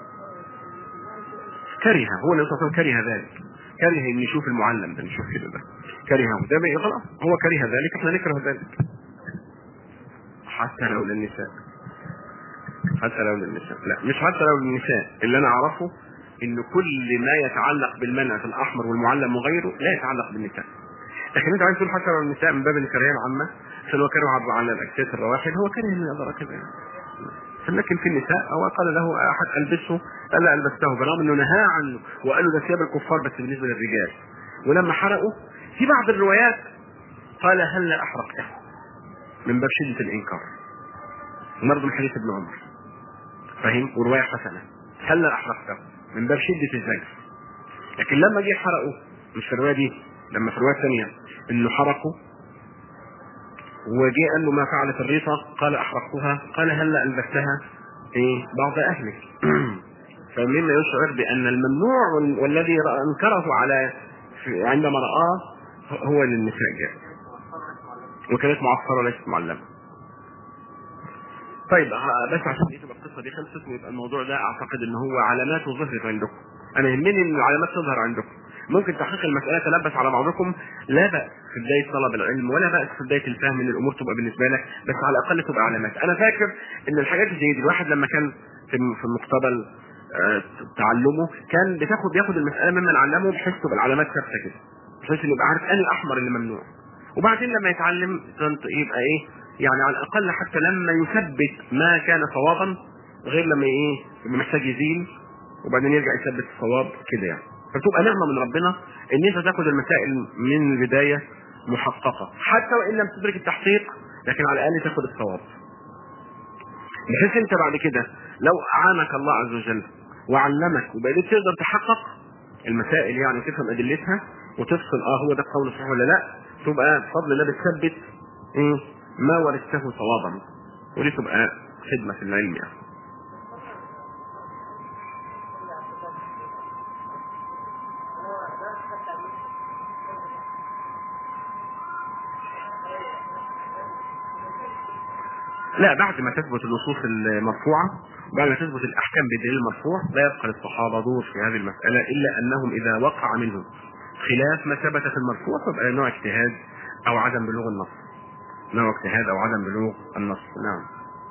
كره هو النبي صلى الله عليه وسلم كره ذلك كره ان يشوف المعلم ده نشوف كده ده كرهه ده بقى خلاص هو كره ذلك احنا نكره ذلك حتى لو للنساء حتى لو للنساء لا مش حتى لو للنساء اللي انا اعرفه ان كل ما يتعلق بالمنع في الاحمر والمعلم وغيره لا يتعلق بالنساء لكن انت عايز تقول حتى لو النساء من باب الكراهيه العامه فلو كره على الاكسات الرواحل هو كره ان يظهر كذا لكن في النساء هو قال له احد البسه قال لا البسته برغم انه نهى عنه وقال له ده ثياب الكفار بس بالنسبه للرجال ولما حرقه في بعض الروايات قال هلا احرقته من باب شده الانكار برضه من حديث ابن عمر فاهم وروايه حسنه هلا احرقته من باب شده الزجر لكن لما جه حرقه مش في الروايه دي لما في الروايه الثانيه انه حرقه وجاء قال له ما فعلت الريطة قال أحرقتها قال هلا ألبستها إيه بعض أهلك فمما يشعر بأن الممنوع والذي أنكره على عندما رآه هو للنساء جاء وكانت معصرة ليست معلمة طيب بس عشان ايه تبقى القصه دي خلصت ويبقى الموضوع ده اعتقد ان هو علامات ظهرت عندكم انا يهمني ان العلامات تظهر عندكم ممكن تحقيق المسألة تلبس على بعضكم لا بأس في بداية طلب العلم ولا بأس في بداية الفهم ان الأمور تبقى بالنسبة لك بس على الأقل تبقى علامات أنا فاكر إن الحاجات زي دي الواحد لما كان في في مقتبل تعلمه كان بتاخد بياخد المسألة ممن علمه بحيث تبقى العلامات ثابتة كده بحيث انه يبقى عارف أنا الأحمر اللي ممنوع وبعدين لما يتعلم يبقى إيه يعني على الأقل حتى لما يثبت ما كان صوابا غير لما إيه يبقى محتاج يزيل وبعدين يرجع يثبت الصواب كده يعني فتبقى نعمه من ربنا ان انت تاخد المسائل من البدايه محققه حتى وان لم تدرك التحقيق لكن على الاقل تاخد الصواب بحيث انت بعد كده لو اعانك الله عز وجل وعلمك وبقيت تقدر تحقق المسائل يعني وتفهم ادلتها وتفصل اه هو ده القول صحيح ولا لا تبقى بفضل الله بتثبت ايه ما ورثته صوابا ودي تبقى خدمه في العلم يعني لا بعد ما تثبت النصوص المرفوعة بعد ما تثبت الأحكام بالدليل المرفوع لا يبقى للصحابة دور في هذه المسألة إلا أنهم إذا وقع منهم خلاف ما ثبت في المرفوع فبقى نوع اجتهاد أو عدم بلوغ النص نوع اجتهاد أو عدم بلوغ النص نعم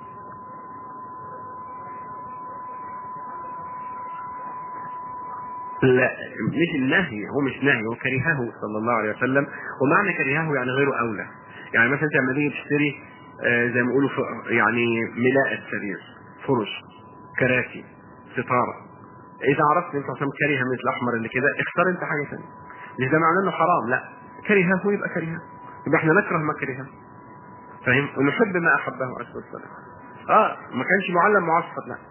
لا مش النهي هو مش نهي هو كرهه صلى الله عليه وسلم ومعنى كرهه يعني غيره أولى يعني مثلا انت لما تيجي تشتري آه زي ما يقولوا يعني ملاءة سرير فرش كراسي ستاره اذا عرفت انت عشان كره مثل الاحمر اللي كده اختار انت حاجه ثانيه مش ده معناه انه حرام لا كرهه يبقى كرهه يبقى احنا نكره ما كرهه فاهم ونحب ما احبه عليه الصلاه والسلام اه ما كانش معلم معصب لا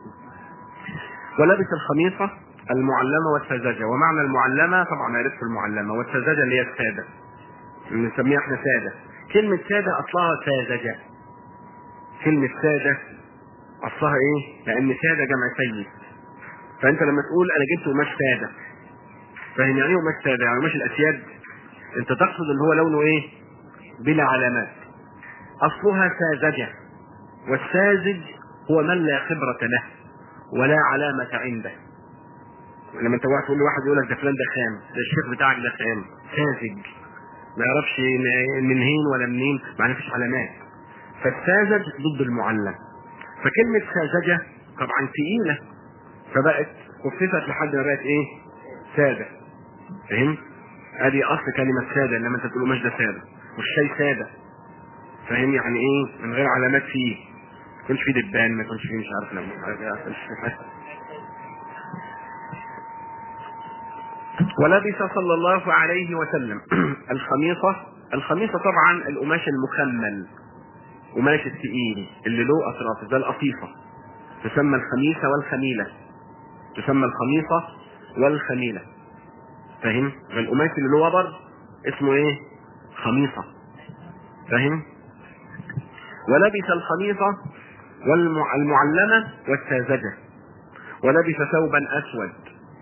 ولبس الخميصه المعلمه والسذاجه ومعنى المعلمه طبعا عرفت المعلمه والسذاجه اللي هي الساده اللي نسميها احنا ساده كلمه ساده اصلها ساذجه كلمه ساده اصلها ايه؟ لان ساده جمع سيد فانت لما تقول انا جبت قماش ساده فاهم يعني ايه قماش ساده؟ يعني قماش الاسياد انت تقصد ان هو لونه ايه؟ بلا علامات اصلها ساذجه والساذج هو من لا خبره له ولا علامه عنده لما انت واحد تقول لواحد يقول لك ده فلان ده خام ده الشيخ بتاعك ده خام ساذج ما يعرفش منين ولا منين ما فيش علامات فالساذج ضد المعلم فكلمة ساذجة طبعا تقيلة فبقت خففت لحد ما بقت ايه؟ سادة فهمت؟ ادي اصل كلمة سادة لما انت تقول مش ده سادة والشاي سادة فاهم يعني ايه؟ من غير علامات فيه ما يكونش فيه دبان ما يكونش فيه مش عارف لما مش عارف ايه ولبس صلى الله عليه وسلم الخميصة الخميصة طبعا القماش المخمل قماش التقيل اللي له اطراف زي القطيفة تسمى الخميسة والخميلة تسمى الخميصة والخميلة فاهم؟ القماش اللي له وبر اسمه ايه؟ خميصة فاهم؟ ولبس الخميصة والمعلمة والساذجة ولبس ثوبا اسود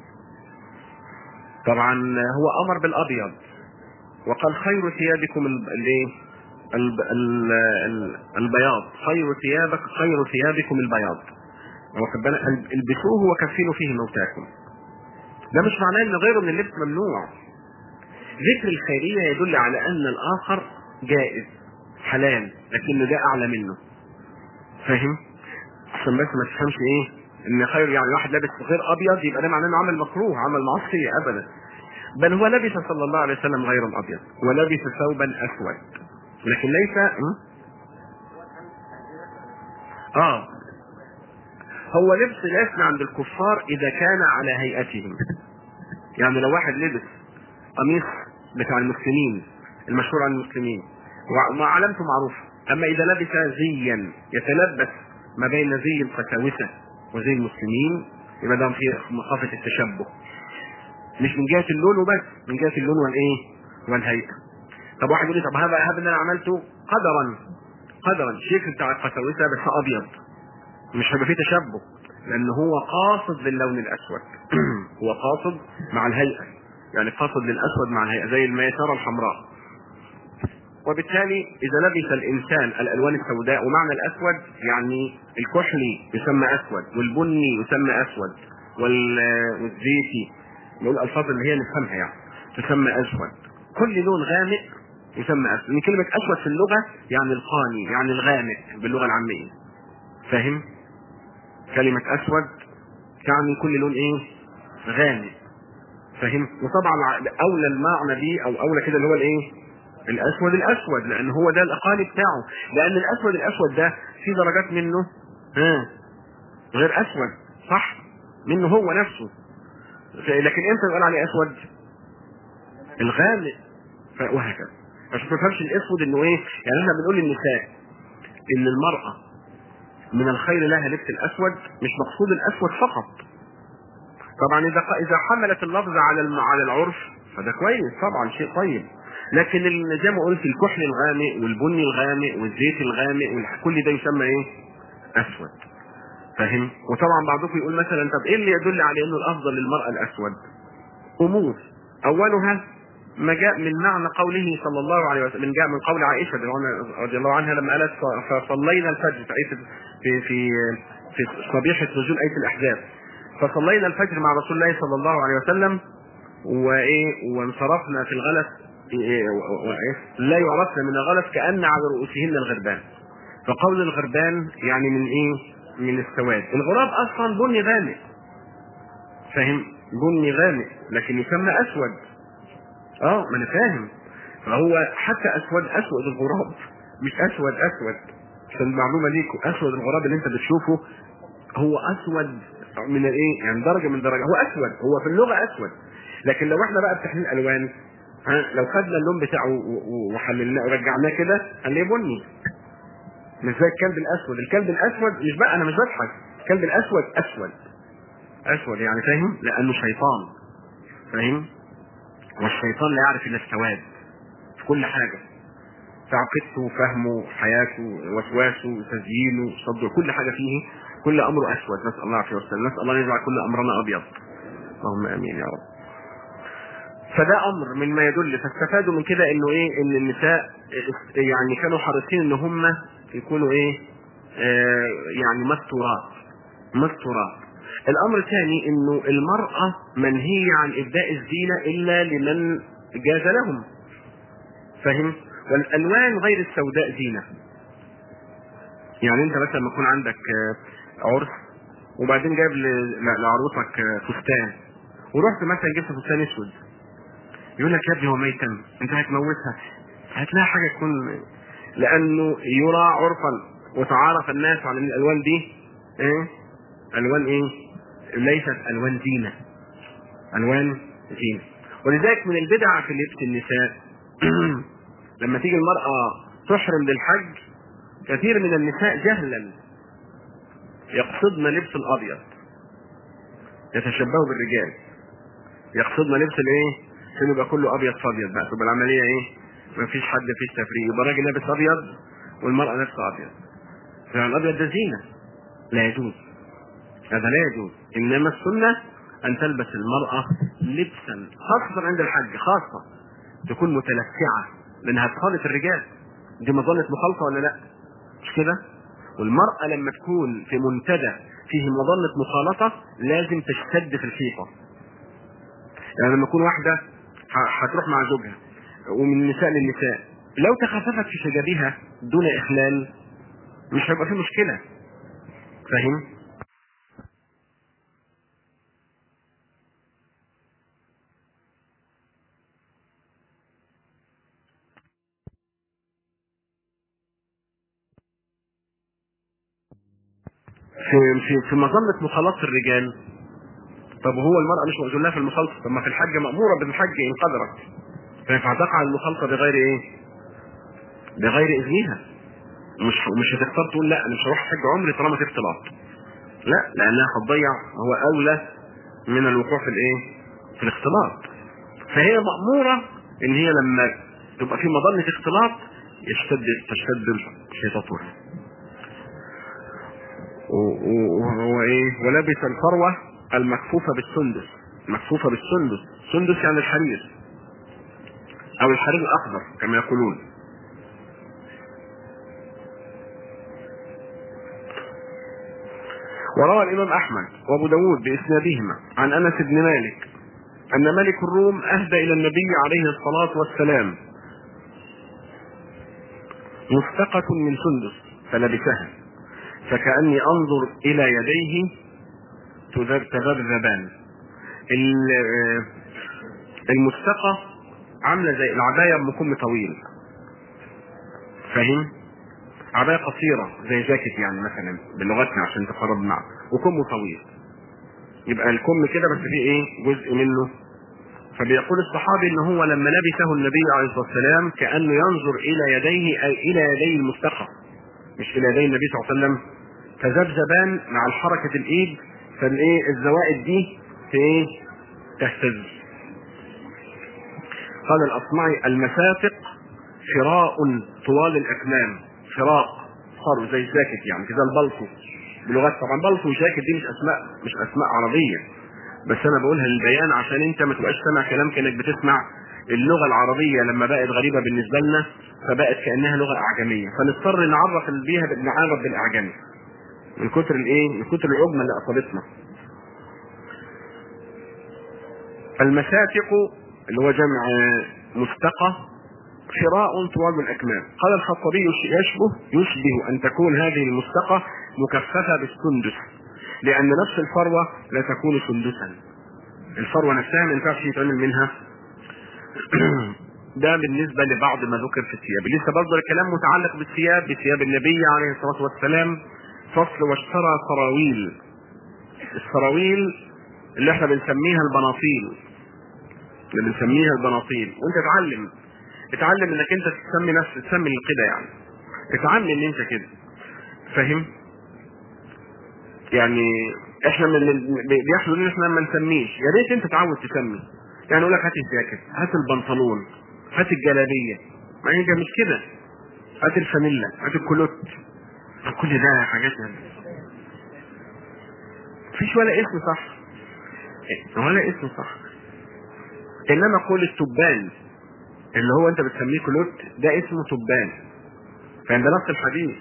طبعا هو امر بالابيض وقال خير ثيابكم الايه البياض خير ثيابك خير ثيابكم البياض واخد بالك البسوه وكفنوا فيه موتاكم ده مش معناه ان غيره من اللبس ممنوع ذكر الخيرية يدل على ان الاخر جائز حلال لكنه ده اعلى منه فاهم عشان بس ما تفهمش ايه ان خير يعني واحد لابس غير ابيض يبقى ده معناه انه عمل مكروه عمل معصيه ابدا بل هو لبس صلى الله عليه وسلم غير الابيض ولبس ثوبا اسود لكن ليس اه هو لبس الاسم عند الكفار اذا كان على هيئتهم يعني لو واحد لبس قميص بتاع المسلمين المشهور عن المسلمين وعلامته معروفه اما اذا لبس زيا يتلبس ما بين زي الفتاوسه وزي المسلمين يبقى ده في مخافه التشبه مش من جهه اللون وبس من جهه اللون والايه والهيئه طب واحد يقول لي طب هذا هذا اللي انا عملته قدرا قدرا الشيخ بتاع القساوسه بس ابيض مش هيبقى فيه تشبه لان هو قاصد للون الاسود هو قاصد مع الهيئه يعني قاصد للاسود مع الهيئه زي الميسره الحمراء وبالتالي اذا لبس الانسان الالوان السوداء ومعنى الاسود يعني الكحلي يسمى اسود والبني يسمى اسود والزيتي نقول الالفاظ اللي هي نفهمها يعني تسمى اسود كل لون غامق يسمى اسود من كلمه اسود في اللغه يعني القاني يعني الغامق باللغه العاميه فاهم كلمه اسود تعني كل لون ايه غامق فاهم وطبعا اولى المعنى دي او اولى كده اللي هو الايه الاسود الاسود لان هو ده الاقاني بتاعه لان الاسود الاسود ده في درجات منه ها غير اسود صح منه هو نفسه لكن امتى يقول عليه اسود الغامق وهكذا عشان ما تفهمش الاسود انه ايه يعني احنا بنقول للنساء ان المراه من الخير لها لبس الاسود مش مقصود الاسود فقط طبعا اذا اذا حملت اللفظ على على العرف فده كويس طبعا شيء طيب لكن زي ما قلت الكحل الغامق والبني الغامق والزيت الغامق كل ده يسمى ايه؟ اسود. فاهم؟ وطبعا بعضكم يقول مثلا طب ايه اللي يدل على انه الافضل للمراه الاسود؟ امور اولها ما جاء من معنى قوله صلى الله عليه وسلم جاء من قول عائشه رضي الله عنها لما قالت فصلينا الفجر في آية في في في صبيحه نزول ايه الاحزاب فصلينا الفجر مع رسول الله صلى الله عليه وسلم وايه وانصرفنا في الغلس لا يعرفن من الغلس كأن على رؤوسهن الغربان فقول الغربان يعني من ايه من السواد الغراب اصلا بني غامق فاهم بني غامق لكن يسمى اسود اه ما انا فاهم فهو حتى اسود اسود الغراب مش اسود اسود عشان المعلومه ليكم اسود الغراب اللي انت بتشوفه هو اسود من الايه يعني درجه من درجه هو اسود هو في اللغه اسود لكن لو احنا بقى بتحليل الوان ها لو خدنا اللون بتاعه و- و- وحللناه ورجعناه كده هنلاقيه بني مش زي الكلب الاسود الكلب الاسود مش بقى انا مش بضحك الكلب الاسود اسود اسود يعني فاهم لانه شيطان فاهم والشيطان لا يعرف الا السواد في كل حاجه في عقيدته وفهمه حياته وسواسه تزيينه صدره كل حاجه فيه كل امره اسود نسال الله العافيه والسلام نسال الله ان يجعل كل امرنا ابيض اللهم امين يا رب فده امر من ما يدل فاستفادوا من كده انه ايه ان النساء يعني كانوا حريصين ان هم يكونوا ايه آه يعني مستورات مستورات الامر الثاني انه المراه منهيه عن ابداء الزينه الا لمن جاز لهم فاهم والالوان غير السوداء زينه يعني انت مثلا لما يكون عندك آه، عرس وبعدين جايب ل- ل- لعروسك آه، فستان ورحت مثلا جبت فستان اسود يقول لك يا ابني هو ميتم انت هتموتها هتلاقي حاجه تكون لانه يرى عرفا وتعارف الناس على ان الالوان دي ايه الوان ايه ليست الوان زينه الوان زينه ولذلك من البدع في لبس النساء لما تيجي المراه تحرم للحج كثير من النساء جهلا يقصدن لبس الابيض يتشبهوا بالرجال يقصدن لبس الايه عشان يبقى كله ابيض في ابيض بقى تبقى العمليه ايه ما فيش حد فيش تفريق يبقى الراجل لابس ابيض والمراه لابسه ابيض يعني الابيض ده زينه لا يجوز هذا لا يجوز انما السنه ان تلبس المراه لبسا خاصه عند الحج خاصه تكون متلفعه لانها تخالط الرجال دي مظنه مخالطه ولا لا مش كده والمراه لما تكون في منتدى فيه مظنه مخالطه لازم تشتد في الحيطه يعني لما تكون واحده ه- هتروح مع زوجها ومن النساء للنساء لو تخففت في شجابها دون اخلال مش هيبقى في مشكله فاهم في في في مظنه مخالطه الرجال طب وهو المراه مش مأذون لها في المخالطه طب ما في الحج مأموره بالحج ان قدرت فينفع تقع المخالطه بغير ايه؟ بغير اذنها مش مش هتختار تقول لا انا مش هروح حج عمري طالما في اختلاط لا لانها هتضيع هو اولى من الوقوع في الايه؟ في الاختلاط فهي مأمورة ان هي لما تبقى في مظنة اختلاط يشتد تشتد شيطتها وهو ايه ولبس الفروة المكفوفة بالسندس مكفوفة بالسندس سندس يعني الحرير او الحرير الاخضر كما يقولون وروى الامام احمد وابو داود باسنادهما عن انس بن مالك ان ملك الروم اهدى الى النبي عليه الصلاة والسلام مستقة من سندس فلبسها فكأني انظر الى يديه تذب- تذبذبان ال- المستقى عاملة زي العباية بكم طويل فاهم عباية قصيرة زي جاكيت يعني مثلا بلغتنا عشان تقرب معه وكمه طويل يبقى الكم كده بس فيه ايه جزء منه فبيقول الصحابي ان هو لما لبسه النبي عليه الصلاه والسلام كانه ينظر الى يديه اي الى يدي المستقى مش الى يدي النبي صلى الله عليه وسلم فذبذبان مع حركه الايد فالايه الزوائد دي في ايه تهتز قال الاصمعي المسافق شراء طوال الاكمام شراء صاروا زي الجاكيت يعني كده البلطو بلغات طبعا بلطو وجاكيت دي مش اسماء مش اسماء عربيه بس انا بقولها للبيان عشان انت ما تبقاش سامع كلام كانك بتسمع اللغه العربيه لما بقت غريبه بالنسبه لنا فبقت كانها لغه اعجميه فنضطر نعرف بيها نعرف بالاعجمي من كتر الايه من كتر العجمه اللي اصابتنا المساتق اللي هو جمع مستقى شراء طوال الاكمام قال الخطابي يشبه يشبه ان تكون هذه المستقى مكففه بالسندس لان نفس الفروه لا تكون سندسا الفروه نفسها ما ينفعش يتعمل منها ده بالنسبه لبعض ما ذكر في الثياب لسه برضه الكلام متعلق بالثياب بثياب النبي عليه الصلاه والسلام فصل واشترى سراويل السراويل اللي احنا بنسميها البناطيل اللي بنسميها البناطيل وانت اتعلم اتعلم انك انت تسمي نفسك تسمي كده يعني اتعلم ان انت كده فاهم يعني احنا من من- بيحصل ان احنا ما نسميش يا ريت انت تعود تسمي يعني اقول لك هات الجاكيت هات البنطلون هات الجلابيه ما هي مش كده هات الفانيلا هات الكلوت كل ده حاجات يعني مفيش ولا اسم صح ولا اسم صح انما قول التبان اللي هو انت بتسميه كلوت ده اسمه تبان فعند نص الحديث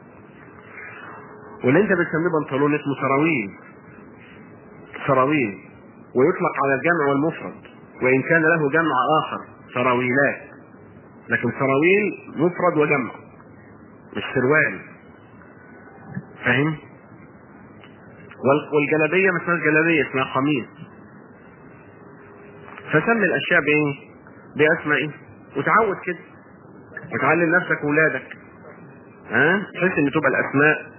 واللي انت بتسميه بنطلون اسمه سراويل سراويل ويطلق على الجمع والمفرد وان كان له جمع اخر سراويلات لكن سراويل مفرد وجمع مش سروال فاهم وال- والجلابيه ما اسمهاش جلابيه اسمها قميص فسمي الاشياء بايه باسماء وتعود كده وتعلم نفسك واولادك ها بحيث ان تبقى الاسماء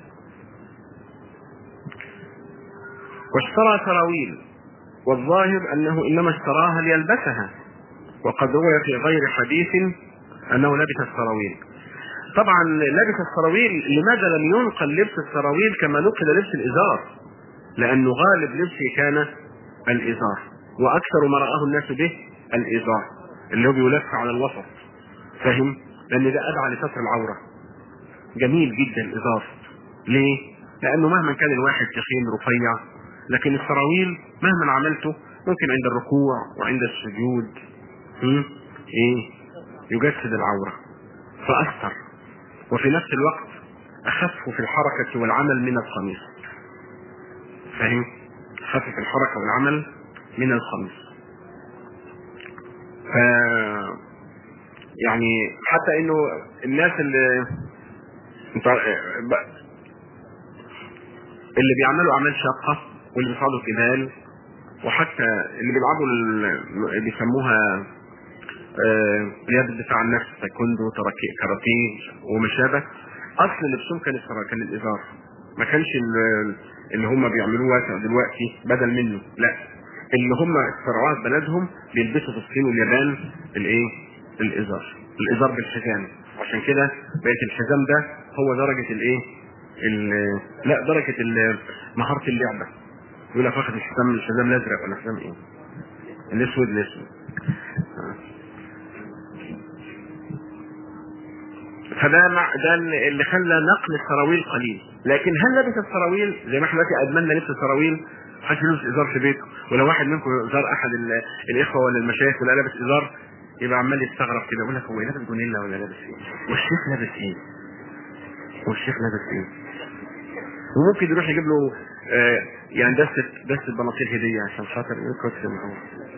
واشترى سراويل والظاهر انه انما اشتراها ليلبسها وقد روي في غير حديث انه لبس السراويل طبعا لبس السراويل لماذا لم ينقل لبس السراويل كما نقل لبس الازار لانه غالب لبسه كان الازار واكثر ما راه الناس به الازار اللي هو بيلف على الوسط فاهم لان ده ادعى لستر العوره جميل جدا الازار ليه لانه مهما كان الواحد تخين رفيع لكن السراويل مهما عملته ممكن عند الركوع وعند السجود هم؟ ايه يجسد العوره فاستر وفي نفس الوقت اخف في الحركه والعمل من القميص فاهم اخف في الحركه والعمل من القميص ف يعني حتى انه الناس اللي انت ب- اللي بيعملوا اعمال شاقه واللي بيصعدوا جبال وحتى اللي بيلعبوا ال- اللي بيسموها آه، رياضه الدفاع عن النفس تايكوندو تراكي- كاراتيه وما شابه اصل لبسهم كان السرا- كان الازار ما كانش ال- اللي هم بيعملوه واسع دلوقتي بدل منه لا اللي هم اخترعوها في بلدهم بيلبسوا في الصين واليابان الايه الازار الازار بالحزام عشان كده بقت الحزام ده هو درجه الايه ال- لا درجه ال- مهاره اللعبه يقول لك واخد الحزام الحزام الازرق ولا حزام ايه الاسود الاسود فده مع ده اللي خلى نقل السراويل قليل لكن هل لبس السراويل زي ما احنا دلوقتي ادمنا لبس السراويل محدش يلبس ازار في بيته ولو واحد منكم زار احد ال- الاخوه ولا المشايخ ولا لابس ازار يبقى عمال يستغرب كده يقول لك هو لابس جونيلا ولا لابس ايه والشيخ لابس ايه والشيخ لابس ايه وممكن يروح يجيب له آه يعني دستة دستة بناطيل هدية عشان خاطر يكتر معاه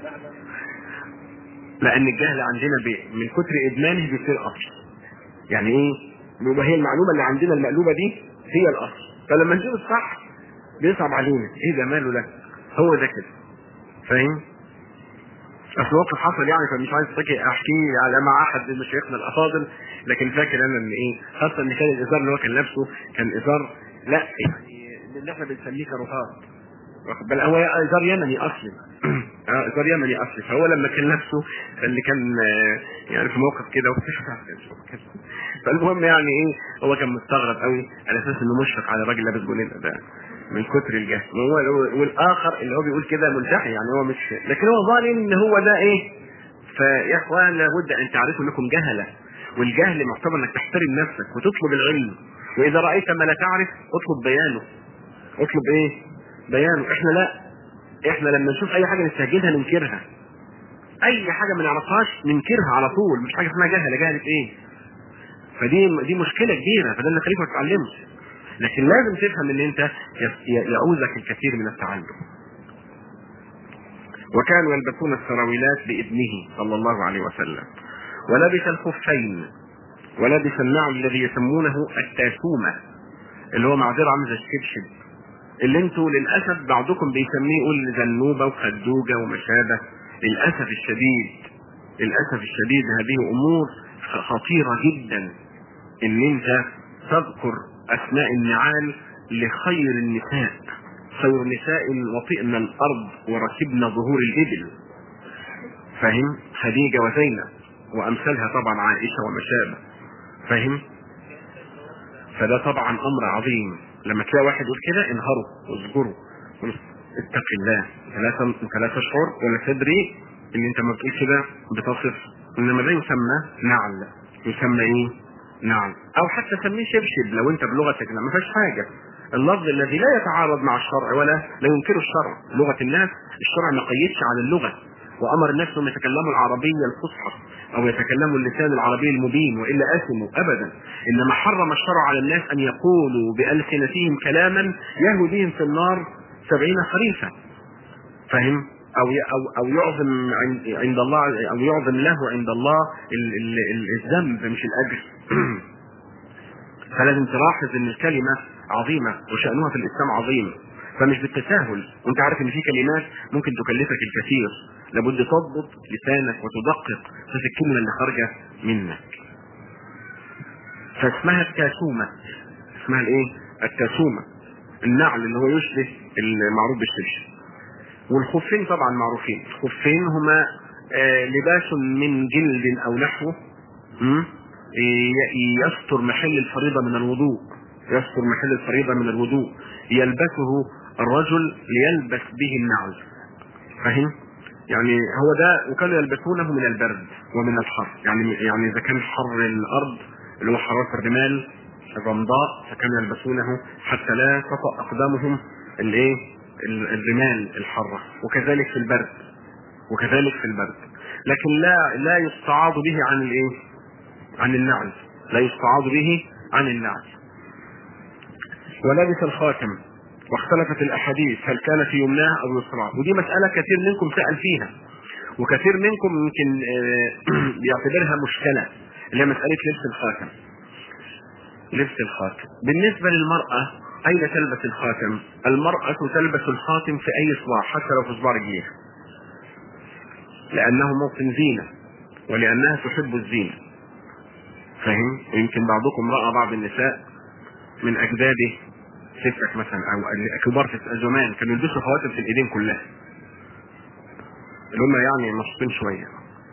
لأن الجهل عندنا بي من كتر إدمانه بيصير أصل يعني إيه؟ يبقى هي المعلومة اللي عندنا المقلوبة دي هي الأصل فلما نجيب الصح بيصعب علينا إيه ده ماله ده؟ هو ده كده فاهم؟ اصل موقف حصل يعني فمش عايز احكي احكيه على مع احد من مشايخنا الافاضل لكن فاكر انا ان ايه خاصه ان كان الازار اللي هو كان لابسه كان ازار لا يعني اللي احنا بنسميه كروهات واخد بالك هو ازار يمني اصلي اه ازار يمني اصلي فهو لما كان لابسه اللي كان آه، يعني في موقف كده كده فالمهم يعني ايه هو كان مستغرب قوي على اساس انه مشفق على راجل لابس جوليلا ده من كتر الجهل وهو والاخر اللي هو بيقول كده ملتحي يعني هو مش لكن هو ظالم ان هو ده ايه فيا اخوان لابد ان تعرفوا انكم جهله والجهل معتبر انك تحترم نفسك وتطلب العلم واذا رايت ما لا تعرف اطلب بيانه اطلب ايه بيانه احنا لا احنا لما نشوف اي حاجه نستهجنها ننكرها اي حاجه ما نعرفهاش ننكرها على طول مش حاجه اسمها جهله جهله ايه فدي دي مشكله كبيره فده اللي خليك ما تتعلمش لكن لازم تفهم ان انت ي- يعوزك الكثير من التعلم وكانوا يلبسون السراويلات بإذنه صلى الله عليه وسلم ولبس الخفين ولبس النعل الذي يسمونه التاسومة اللي هو معذرة عامل زي الشبشب اللي انتوا للأسف بعضكم بيسميه يقول زنوبة وخدوجة وما شابه للأسف الشديد للأسف الشديد هذه أمور خ- خطيرة جدا ان انت تذكر اسماء النعال لخير النساء خير نساء وطئن الارض وركبن ظهور الابل فاهم خديجه وزينب وامثالها طبعا عائشه وما شابه فاهم فده طبعا امر عظيم لما تلاقي واحد يقول كده انهروا واصبروا اتق الله لا انت لا تشعر ولا تدري ان انت ما بتقول كده بتصف انما ده يسمى نعل يسمى ايه؟ نعل او حتى سميه شبشب لو انت بلغتك لا ما فيهاش حاجه اللفظ الذي لا يتعارض مع الشرع ولا لا ينكر الشرع لغه الناس الشرع ما قيدش على اللغه وامر الناس انهم يتكلموا العربيه الفصحى او يتكلموا اللسان العربي المبين والا اثموا ابدا انما حرم الشرع على الناس ان يقولوا بالسنتهم كلاما يهوي بهم في النار سبعين خريفا فهم او او او يعظم عند الله او يعظم له عند الله الذنب مش الاجر فلازم تلاحظ ان الكلمه عظيمه وشانها في الاسلام عظيم فمش بالتساهل وانت عارف ان في كلمات ممكن تكلفك الكثير لابد تضبط لسانك وتدقق في الكلمه اللي خارجه منك فاسمها التاسومه اسمها الايه التاسومه النعل اللي هو يشبه المعروف بالشبشب والخفين طبعا معروفين الخفين هما آه لباس من جلد او نحوه يستر محل الفريضة من الوضوء يستر محل الفريضة من الوضوء يلبسه الرجل ليلبس به النعل فاهم يعني هو ده وكانوا يلبسونه من البرد ومن الحر يعني يعني اذا كان حر الارض اللي هو حراره الرمال الرمضاء فكانوا يلبسونه حتى لا تطأ اقدامهم الايه الرمال الحرة وكذلك في البرد وكذلك في البرد لكن لا لا يستعاض به عن الايه عن النعل لا يستعاض به عن النعل ولبس الخاتم واختلفت الاحاديث هل كان في يمناه او يسراه ودي مساله كثير منكم سال فيها وكثير منكم يمكن بيعتبرها مشكله اللي هي مساله لبس الخاتم لبس الخاتم بالنسبه للمراه أين تلبس الخاتم؟ المرأة تلبس الخاتم في أي صباع حتى لو في صباع رجليها. لأنه موطن زينة ولأنها تحب الزينة. فاهم؟ ويمكن بعضكم رأى بعض النساء من أجداده ستك مثلا أو كبار في زمان كانوا يلبسوا خواتم في الإيدين كلها. اللي هم يعني نشطين شوية.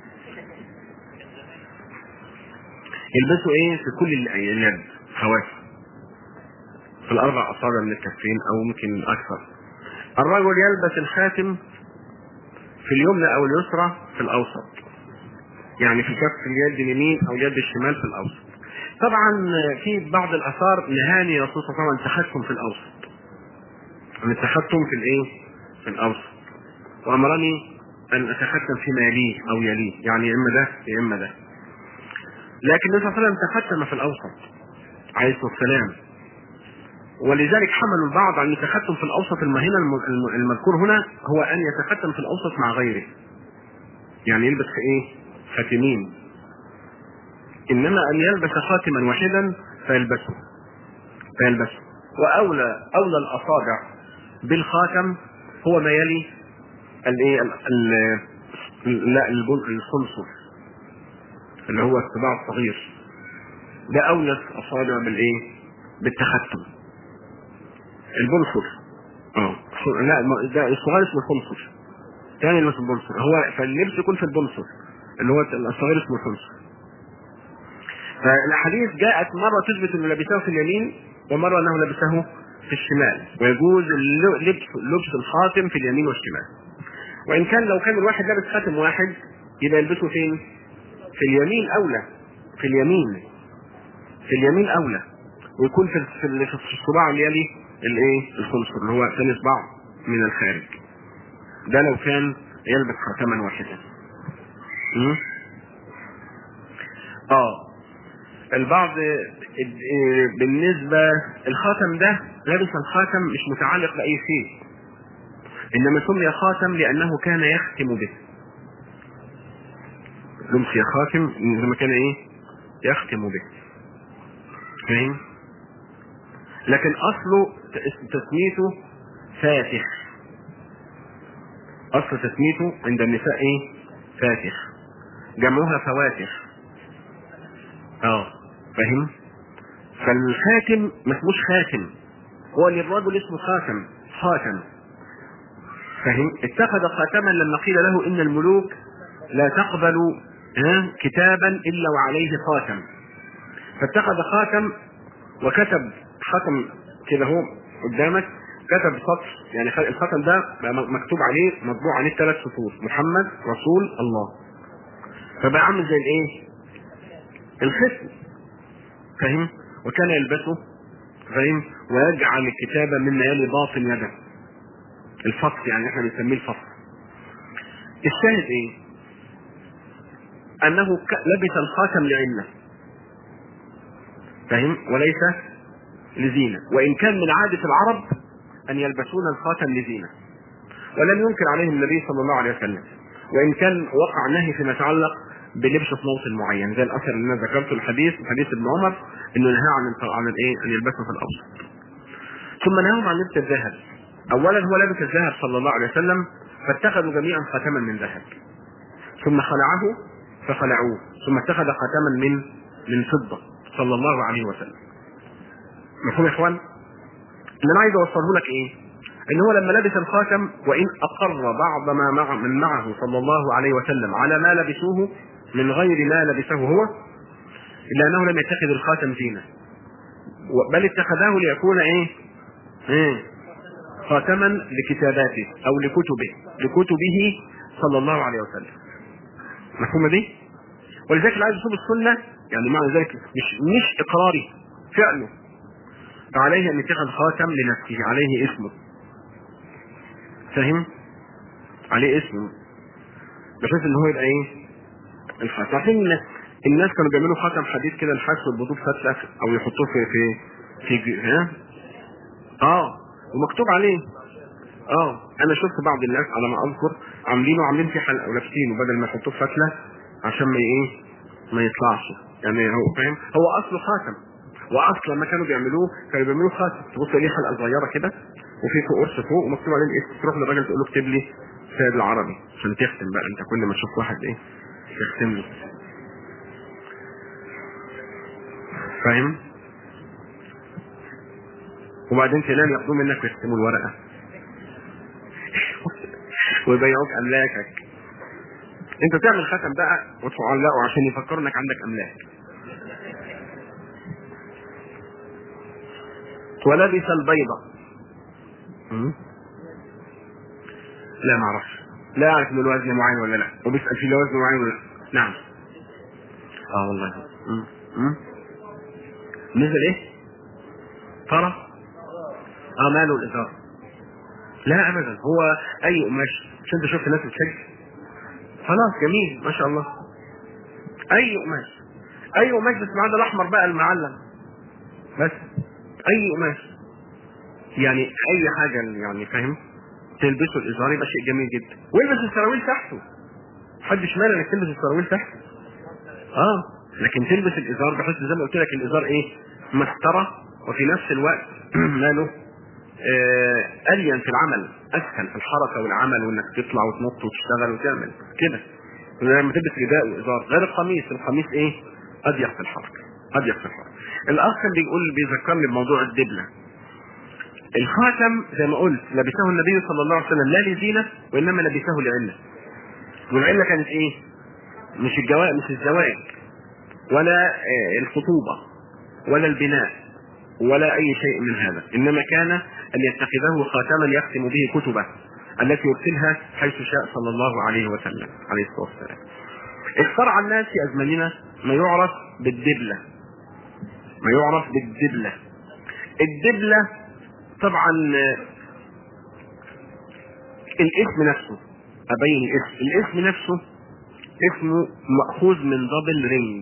يلبسوا إيه في كل اليد خواتم. في الاربع اصابع من الكفين او ممكن اكثر الرجل يلبس الخاتم في اليمنى او اليسرى في الاوسط يعني في كف اليد اليمين او اليد الشمال في الاوسط طبعا في بعض الاثار نهاني الرسول صلى الله عليه وسلم عن التختم في الاوسط عن التختم في الايه في الاوسط وامرني ان اتختم فيما يليه او يليه يعني يا اما ده يا اما ده لكن النبي صلى الله عليه وسلم تختم في الاوسط عليه الصلاه والسلام ولذلك حملوا البعض عن التختم في الاوسط المهنة المذكور هنا هو ان يتختم في الاوسط مع غيره يعني يلبس في ايه خاتمين انما ان يلبس خاتما واحدا فيلبسه فيلبسه واولى اولى الاصابع بالخاتم هو ما يلي الايه لا الخنصر اللي هو الصباع الصغير ده اولى الاصابع بالايه بالتختم البنصر اه لا ده الصغير اسمه الخنصر تاني اللي اسمه البنصر هو فاللبس يكون في البنصر اللي هو الصغير اسمه الخنصر فالاحاديث جاءت مره تثبت انه لبسه في اليمين ومره انه لبسه في الشمال ويجوز لبس لبس الخاتم في اليمين والشمال وان كان لو كان الواحد لابس خاتم واحد يبقى يلبسه فين؟ في اليمين اولى في اليمين في اليمين اولى ويكون في في الصباع اللي يلي الايه الخنصر اللي هو ثاني صباع من الخارج ده لو كان يلبس خاتما واحدا اه البعض بالنسبة الخاتم ده لبس الخاتم مش متعلق بأي شيء إنما سمي خاتم لأنه كان يختم به لمس خاتم إنما كان إيه يختم به فاهم لكن أصله تسميته فاتح أصل تسميته عند النساء إيه فاتح جمعوها فواتح اه فاهم فالخاتم ما اسموش خاتم هو للرجل اسمه خاتم خاتم فهم اتخذ خاتما لما قيل له ان الملوك لا تقبل ها، كتابا الا وعليه خاتم فاتخذ خاتم وكتب خاتم كده هو قدامك كتب سطر يعني خ- الخاتم ده بقى م- مكتوب عليه مطبوع عليه ثلاث سطور محمد رسول الله فبقى عامل زي الايه؟ الختم فاهم؟ وكان يلبسه فاهم؟ ويجعل الكتابة مما يلي باطن يده الفصل يعني احنا بنسميه الفصل الشاهد ايه؟ انه ك- لبس الخاتم لعله فاهم؟ وليس لزينة وإن كان من عادة العرب أن يلبسون الخاتم لزينة ولم ينكر عليهم النبي صلى الله عليه وسلم وإن كان وقع نهي فيما يتعلق بلبس في موطن معين زي الأثر اللي أنا ذكرته الحديث حديث ابن عمر إنه نهى عن عن الإيه أن يلبسه في الأوسط ثم نهاهم عن لبس الذهب أولا هو لبس الذهب صلى الله عليه وسلم فاتخذوا جميعا خاتما من ذهب ثم خلعه فخلعوه ثم اتخذ خاتما من من فضة صلى الله عليه وسلم مفهوم يا اخوان؟ اللي انا عايز اوصله لك ايه؟ ان هو لما لبس الخاتم وان اقر بعض ما مع من معه صلى الله عليه وسلم على ما لبسوه من غير ما لبسه هو الا انه لم يتخذ الخاتم زينه بل اتخذه ليكون ايه؟ ايه؟ خاتما لكتاباته او لكتبه لكتبه صلى الله عليه وسلم مفهومه دي؟ ولذلك اللي عايز يصوم السنه يعني معنى ذلك مش مش اقراري فعله فعليه ان يتخذ خاتم لنفسه عليه اسمه فاهم عليه اسمه بحيث ان هو يبقى ايه الخاتم عارفين ان الناس كانوا بيعملوا خاتم حديد كده الحاس والبطوط فتله او يحطوه في في في ج- ها اه ومكتوب عليه اه انا شفت بعض الناس على ما اذكر عاملينه عاملين فيه حلقه ولابسينه بدل ما يحطوه في فتله عشان ما ايه ما يطلعش يعني هو فاهم هو اصله خاتم واصلا لما كانوا بيعملوه كانوا بيعملوا خاتم تبص عليه حلقه صغيره كده وفي فوق قرص فوق ومكتوب عليه الاسم تروح للراجل تقول له اكتب لي سيد العربي عشان تختم بقى انت كل ما تشوف واحد ايه تختم له فاهم وبعدين تنام ياخدوه منك ويختموا الورقه ويبيعوك املاكك انت تعمل ختم بقى وتعلقه عشان يفكروا انك عندك املاك ولبس البيضة م? لا ما اعرفش لا اعرف انه له وزن معين ولا لا وبيسال في له وزن معين ولا لا نعم اه والله م? م? نزل ايه ترى اه ماله الازار لا ابدا هو اي قماش مش انت شفت ناس بتحج خلاص جميل ما شاء الله اي قماش اي قماش بس ما عدا الاحمر بقى المعلم بس اي قماش يعني اي حاجه يعني فاهم تلبسه الازار يبقى شيء جميل جدا والبس السراويل تحته محدش مانع انك تلبس السراويل تحته اه لكن تلبس الازار بحيث زي ما قلت لك الازار ايه مستره وفي نفس الوقت ماله آه الين في العمل اسهل في الحركه والعمل وانك تطلع وتنط وتشتغل وتعمل كده لما تلبس رداء وازار غير القميص القميص ايه اضيق في الحركه اضيق في الحركه الاخ كان بيقول بيذكرني بموضوع الدبله الخاتم زي ما قلت لبسه النبي صلى الله عليه وسلم لا لزينه وانما لبسه لعله والعله كانت ايه مش الجواز مش الزواج ولا آه، الخطوبه ولا البناء ولا اي شيء من هذا انما كان ان يتخذه خاتما يختم به كتبه التي يرسلها حيث شاء صلى الله عليه وسلم عليه الصلاه والسلام اخترع الناس في ازماننا ما يعرف بالدبله ما يعرف بالدبله الدبله طبعا آه، الاسم نفسه ابين الاسم الاسم نفسه اسمه مأخوذ من دبل رينج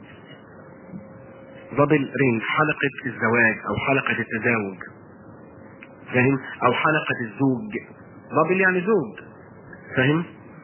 دبل رينج حلقة الزواج او حلقة التزاوج فاهم او حلقة الزوج دبل يعني زوج فاهم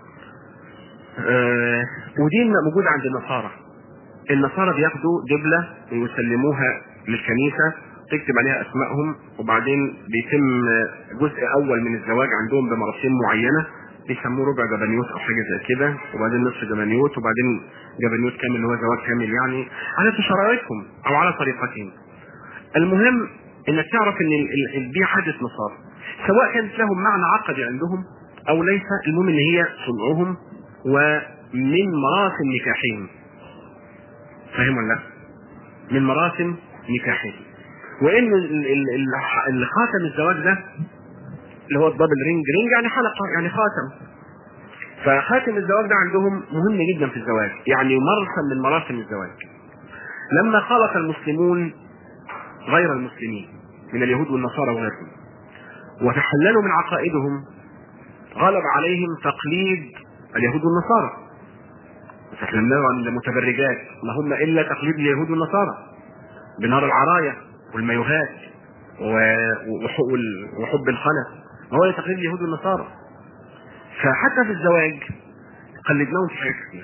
آه ودي موجودة عند النصارى النصارى بياخدوا دبلة ويسلموها للكنيسة تكتب عليها اسمائهم وبعدين بيتم جزء اول من الزواج عندهم بمراسيم معينه بيسموه ربع جبنيوت او حاجه زي كده وبعدين نصف جبنيوت وبعدين جبنيوت كامل اللي هو زواج كامل يعني على شرائطهم او على طريقتهم. المهم انك تعرف ان ال- ال- ال- دي حادث نصارى سواء كانت لهم معنى عقدي عندهم او ليس المهم ان هي صنعهم ومن مراسم نكاحهم فاهم ولا لا؟ من مراسم نكاحهم وان ال- ال- ال- ال- خاتم الزواج ده اللي هو الدبل رينج رينج يعني حلقه يعني خاتم فخاتم الزواج ده عندهم مهم جدا في الزواج يعني مرسم من مراسم الزواج لما خلق المسلمون غير المسلمين من اليهود والنصارى وغيرهم وتحللوا من عقائدهم غلب عليهم تقليد اليهود والنصارى تكلمنا عن المتبرجات ما هم الا تقليد اليهود والنصارى بنار العرايا والمايوهات و- وحب وحب الخلف ما هو تقليد اليهود والنصارى فحتى في الزواج قلدناهم في حاجات كتير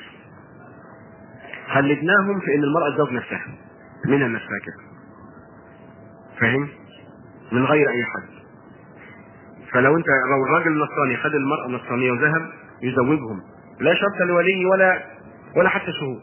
قلدناهم في ان المرأة تزوج نفسها من نفسها كده فاهم من غير اي حد فلو انت لو الراجل النصراني خد المرأة النصرانية وذهب يزوجهم لا شرط لولي ولا ولا حتى شهود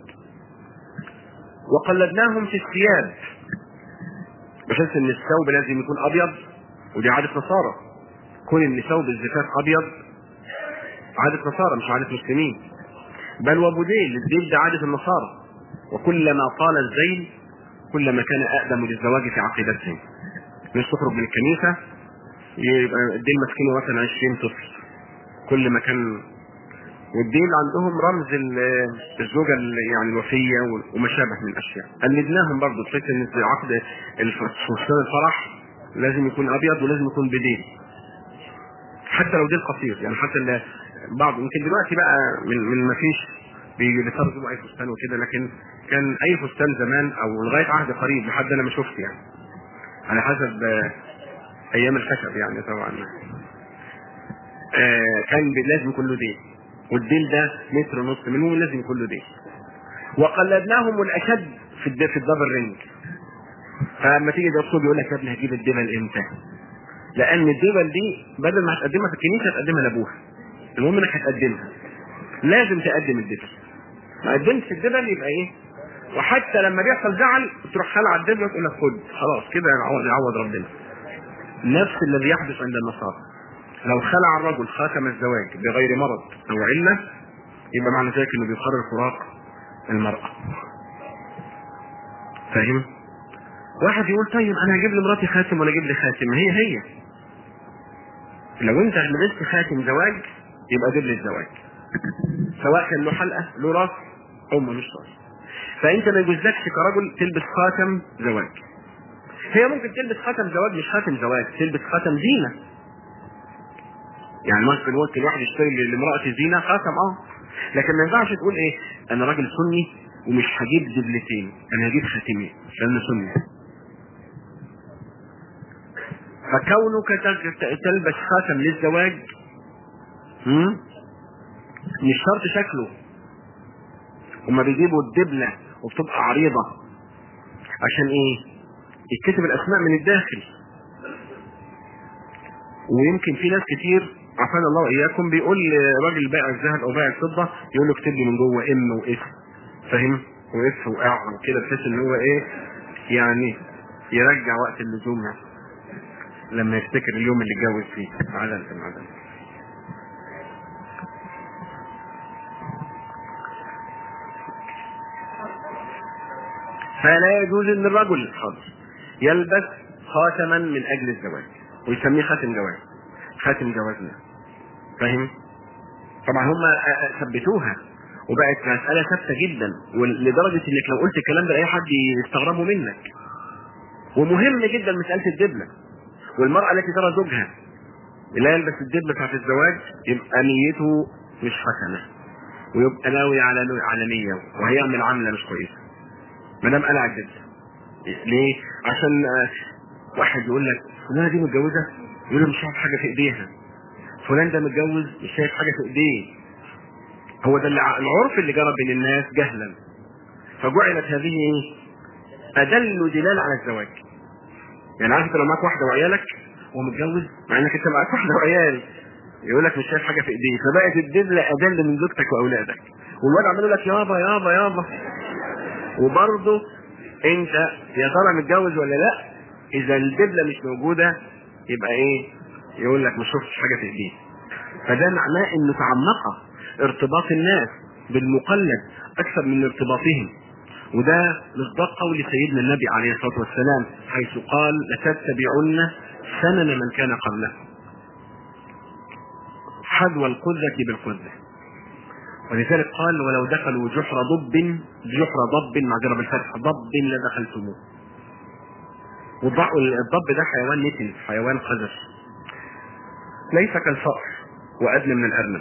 وقلدناهم في الثياب بحيث ان الثوب لازم يكون ابيض ودي عادة نصارى كون ان ثوب الزفاف ابيض عادة نصارى مش عادة مسلمين بل وبديل الديل ده عادة النصارى وكلما طال الزيل كلما كان اقدم للزواج في عقيدتهم مش تخرج من الكنيسة يبقى الديل ماسكينه مثلا 20 طفل كل ما كان والديل عندهم رمز ال- الزوجة ال- يعني الوفية وما شابه من الأشياء قلدناهم برضه تحس إن في عقد الف- فستان الفرح لازم يكون أبيض ولازم يكون بديل حتى لو ديل قصير يعني حتى ال- بعض يمكن دلوقتي بقى من من ما فيش بيترجموا اي فستان وكده لكن كان اي فستان زمان او لغايه عهد قريب لحد انا ما شفت يعني على حسب آه، ايام الخشب يعني طبعا آه، كان بي- لازم يكون له ديل والديل ده متر ونص منه لازم يكون له ديل وقلدناهم الاشد في الد- في الدبل رينج فلما تيجي تطلب يقول لك يا ابني هجيب الدبل امتى؟ لان الدبل دي بدل ما هتقدمها في الكنيسه هتقدمها لابوها المهم انك هتقدمها لازم تقدم الدبل ما قدمتش الدبل يبقى ايه وحتى لما بيحصل زعل تروح خلع الدبل وتقول لك خد خلاص كده يعوض يعوض ربنا نفس الذي يحدث عند النصارى لو خلع الرجل خاتم الزواج بغير مرض او عله يبقى معنى ذلك انه بيقرر فراق المراه فاهم واحد يقول طيب انا هجيب لمراتي خاتم ولا اجيب لي خاتم هي هي لو انت لبست خاتم زواج يبقى دبل الزواج سواء كان له حلقه له راس او ملوش راس فانت ما يجوزلكش كرجل تلبس خاتم زواج هي ممكن تلبس خاتم زواج مش خاتم زواج تلبس خاتم زينه يعني ممكن ممكن واحد يشتري لامرأته زينه خاتم اه لكن ما ينفعش تقول ايه انا راجل سني ومش هجيب دبلتين انا هجيب خاتمين لانه سني فكونك تل- تلبس خاتم للزواج هم؟ مش شرط شكله هما بيجيبوا الدبلة وبتبقى عريضة عشان ايه يتكتب الاسماء من الداخل ويمكن في ناس كتير عافانا الله واياكم بيقول راجل بائع الذهب او بائع الفضه يقول له اكتب لي من جوه ام واف فاهم واف واع وكده بحيث ان هو ايه يعني يرجع وقت اللزوم يعني لما يفتكر اليوم اللي اتجوز فيه عدل في العدل فلا يجوز ان الرجل حاضر يلبس خاتما من اجل الزواج ويسميه خاتم جواز خاتم جوازنا فاهم طبعا هم ثبتوها وبقت مسألة ثابتة جدا ولدرجة انك لو قلت الكلام ده لأي حد يستغربوا منك ومهم جدا مسألة الدبلة والمرأة التي ترى زوجها لا يلبس الدبلة بتاعت الزواج يبقى نيته مش حسنة ويبقى ناوي على على نية وهيعمل عملة مش كويسة ما دام قلع الدبلة ليه؟ عشان آه، واحد يقول لك فلانة دي متجوزة يقول له مش شايف حاجة في ايديها فلان ده متجوز مش شايف حاجة في ايديه هو ده الع- العرف اللي جرى بين الناس جهلا فجعلت هذه ايه؟ أدل دلالة على الزواج يعني عارف انت لو معاك واحدة وعيالك ومتجوز مع انك انت معاك واحدة وعيال يقول لك مش شايف حاجة في ايديه فبقت الدبلة أدل من زوجتك وأولادك والواد عمال يقول لك يابا يابا يابا وبرضه انت يا ترى متجوز ولا لا اذا الدبلة مش موجودة يبقى ايه يقول لك ما شفتش حاجه في ايديه فده معناه انه تعمق ارتباط الناس بالمقلد اكثر من ارتباطهم وده مصداق قول سيدنا النبي عليه الصلاه والسلام حيث قال لتتبعن سنن من كان قبلكم حذو القذة بالقذة ولذلك قال ولو دخلوا جحر ضب جحر ضب معذرة بالفتح ضب لدخلتموه والضب ده حيوان نتن حيوان قذر ليس كالفأر وأدنى من الأرنب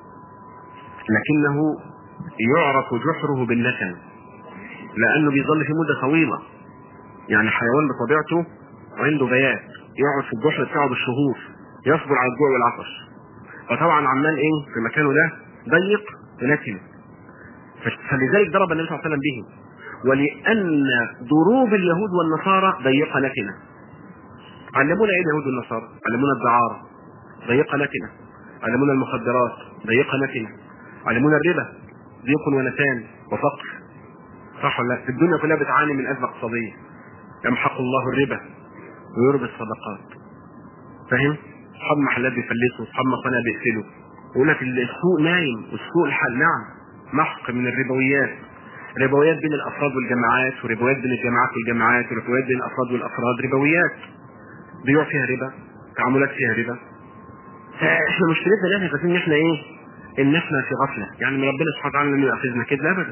لكنه يعرف جحره بالنتن لأنه بيظل في مدة طويلة يعني حيوان بطبيعته عنده بيات يقعد في الجحر بتاعه بالشهور يصبر على الجوع والعطش فطبعا عمال ايه في مكانه ده ضيق ونتن فلذلك ضرب النبي صلى الله عليه وسلم به ولأن ضروب اليهود والنصارى ضيقة نتنة علمونا ايه اليهود والنصارى علمونا الدعارة ضيقة نتنة علمونا المخدرات ضيقة نتنة علمونا الربا ضيق ونتان وفقر صح ولا لا الدنيا كلها بتعاني من أزمة اقتصادية يمحق الله الربا ويربي الصدقات فاهم اصحاب محلات بيفلسوا اصحاب مصانع بيقفلوا يقول لك السوق نايم والسوق الحل نعم محق من الربويات ربويات بين الافراد والجماعات وربويات بين الجماعات والجماعات وربويات بين الافراد والافراد ربويات بيوع فيها ربا تعاملات فيها ربا فاحنا مشكلتنا ان احنا فاكرين ان احنا ايه ان احنا في غفله يعني من ربنا سبحانه وتعالى لم يؤاخذنا كده ابدا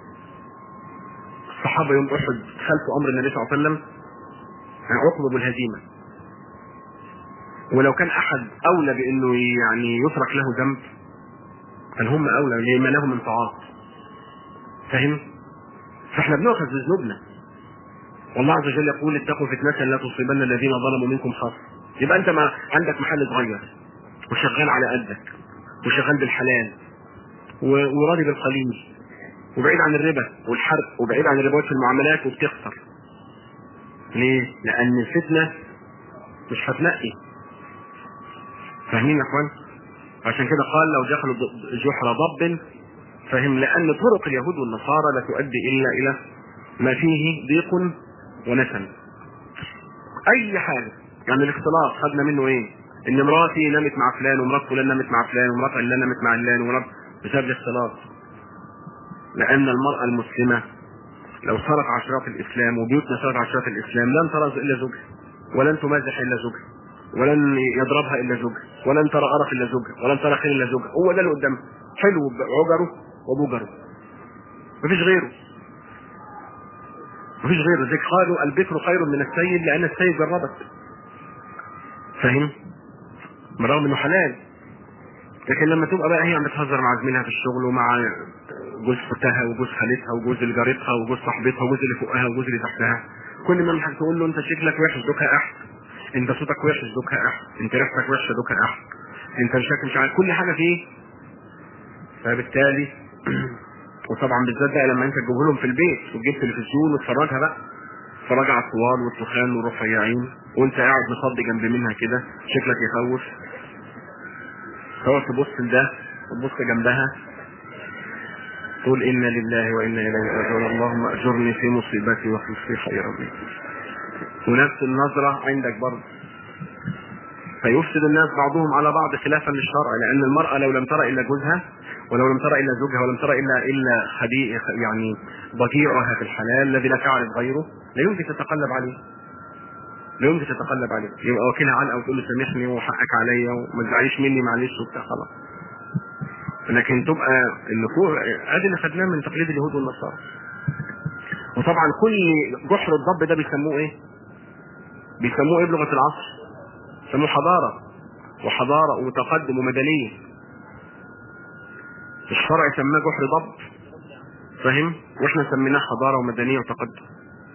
الصحابه يوم احد خلفوا امر النبي صلى الله عليه وسلم عقبوا بالهزيمه ولو كان احد اولى بانه يعني يترك له ذنب كان هم اولى لما له من طاعات فاهم فاحنا بنؤخذ بذنوبنا والله عز وجل يقول اتقوا فتنة لا تصيبن الذين ظلموا منكم خاصة يبقى انت ما عندك محل صغير وشغال على قدك وشغال بالحلال وراضي بالقليل وبعيد عن الربا والحرق وبعيد عن الربوات في المعاملات وبتخسر ليه؟ لأن الفتنة مش هتنقي فاهمين يا اخوان؟ عشان كده قال لو دخلوا جحر ضب فهم لأن طرق اليهود والنصارى لا تؤدي إلا إلى ما فيه ضيق ونسن أي حاجة يعني الاختلاط خدنا منه إيه؟ إن مراتي نامت مع فلان ومرات فلان نامت مع فلان ومرات علان نامت مع علان ومرات بسبب الاختلاط لأن المرأة المسلمة لو صارت عشرات الإسلام وبيوتنا صارت عشرات الإسلام لن ترى إلا زوجها ولن تمازح إلا زوجها ولن يضربها إلا زوجها ولن ترى قرف إلا زوجها ولن ترى خير إلا زوجها هو ده اللي قدامها حلو عجره وبجره مفيش غيره مفيش غيره زي قالوا البكر خير من السيد لأن السيد جربك فاهم؟ بالرغم انه حلال لكن لما تبقى بقى هي عم بتهزر مع زميلها في الشغل ومع جوز اختها وجوز خالتها وجوز اللي جارتها وجوز صاحبتها وجوز اللي فوقها وجوز اللي تحتها كل ما الحاج تقول له انت شكلك وحش دوكها احسن انت صوتك وحش دوكها احسن انت ريحتك وحشه دوكها احسن انت مشاكل مش عارف كل حاجه فيه فبالتالي وطبعا بالذات بقى لما انت تجيبه لهم في البيت وتجيب تلفزيون وتفرجها بقى تتفرج على الطوال والتخان والرفيعين وانت قاعد مصدي جنب منها كده شكلك يخوف تقعد تبص لده وتبص جنبها تقول انا لله وانا اليه راجعون اللهم اجرني في مصيبتي واخلف في خيرا مني ونفس النظرة عندك برضه فيفسد الناس بعضهم على بعض خلافا للشرع لان المرأة لو لم ترى الا جوزها ولو لم ترى الا زوجها ولم ترى الا الا خديء يعني ضجيعها في الحلال الذي لا تعرف غيره لا يمكن تتقلب عليه لا يمكن تتقلب عليه يبقى واكلها عنقه وتقول له سامحني وحقك عليا وما تزعليش مني معلش وبتاع خلاص لكن تبقى اللي فوق ادي اللي خدناه من تقليد اليهود والنصارى وطبعا كل جحر الضب ده بيسموه ايه؟ بيسموه ايه بلغه العصر؟ بيسموه حضاره وحضاره وتقدم ومدنيه الشرع سماه جحر ضب فاهم؟ واحنا سميناه حضاره ومدنيه وتقدم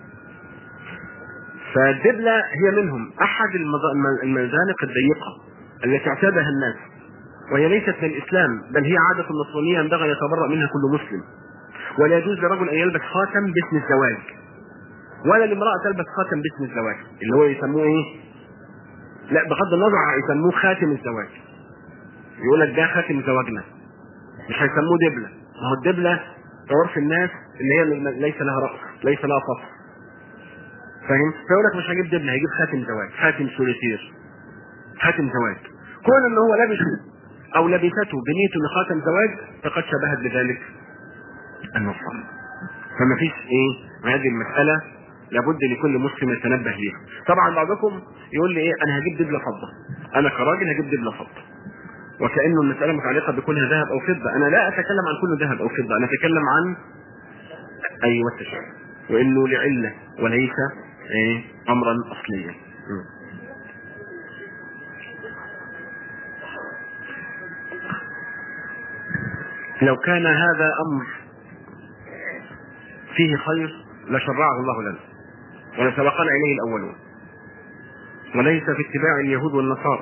فالدبلة هي منهم أحد المزانق الضيقة التي اعتادها الناس وهي ليست من الإسلام بل هي عادة نصرانية ينبغي أن يتبرأ منها كل مسلم ولا يجوز لرجل أن يلبس خاتم باسم الزواج ولا لامرأة تلبس خاتم باسم الزواج اللي هو يسموه إيه؟ لا بغض النظر يسموه خاتم الزواج يقول لك ده خاتم زواجنا مش هيسموه دبلة ما هو الدبلة في عرف الناس اللي هي ليس لها رأس ليس لها فصل فاهم؟ فيقول لك مش هجيب دبلة هجيب خاتم زواج خاتم سوليتير خاتم زواج كون ان هو لبسه او لبسته بنية ان خاتم زواج فقد شبهت بذلك النصارى فما فيش ايه هذه المسألة لابد لكل مسلم يتنبه ليها طبعا بعضكم يقول لي ايه انا هجيب دبلة فضة انا كراجل هجيب دبلة فضة وكأنه المسألة متعلقة بكونها ذهب او فضة انا لا اتكلم عن كل ذهب او فضة انا اتكلم عن ايوه التشابه وانه لعلة وليس ايه امرا اصليا م. لو كان هذا امر فيه خير لشرعه الله لنا ولسبقنا اليه الاولون وليس في اتباع اليهود والنصارى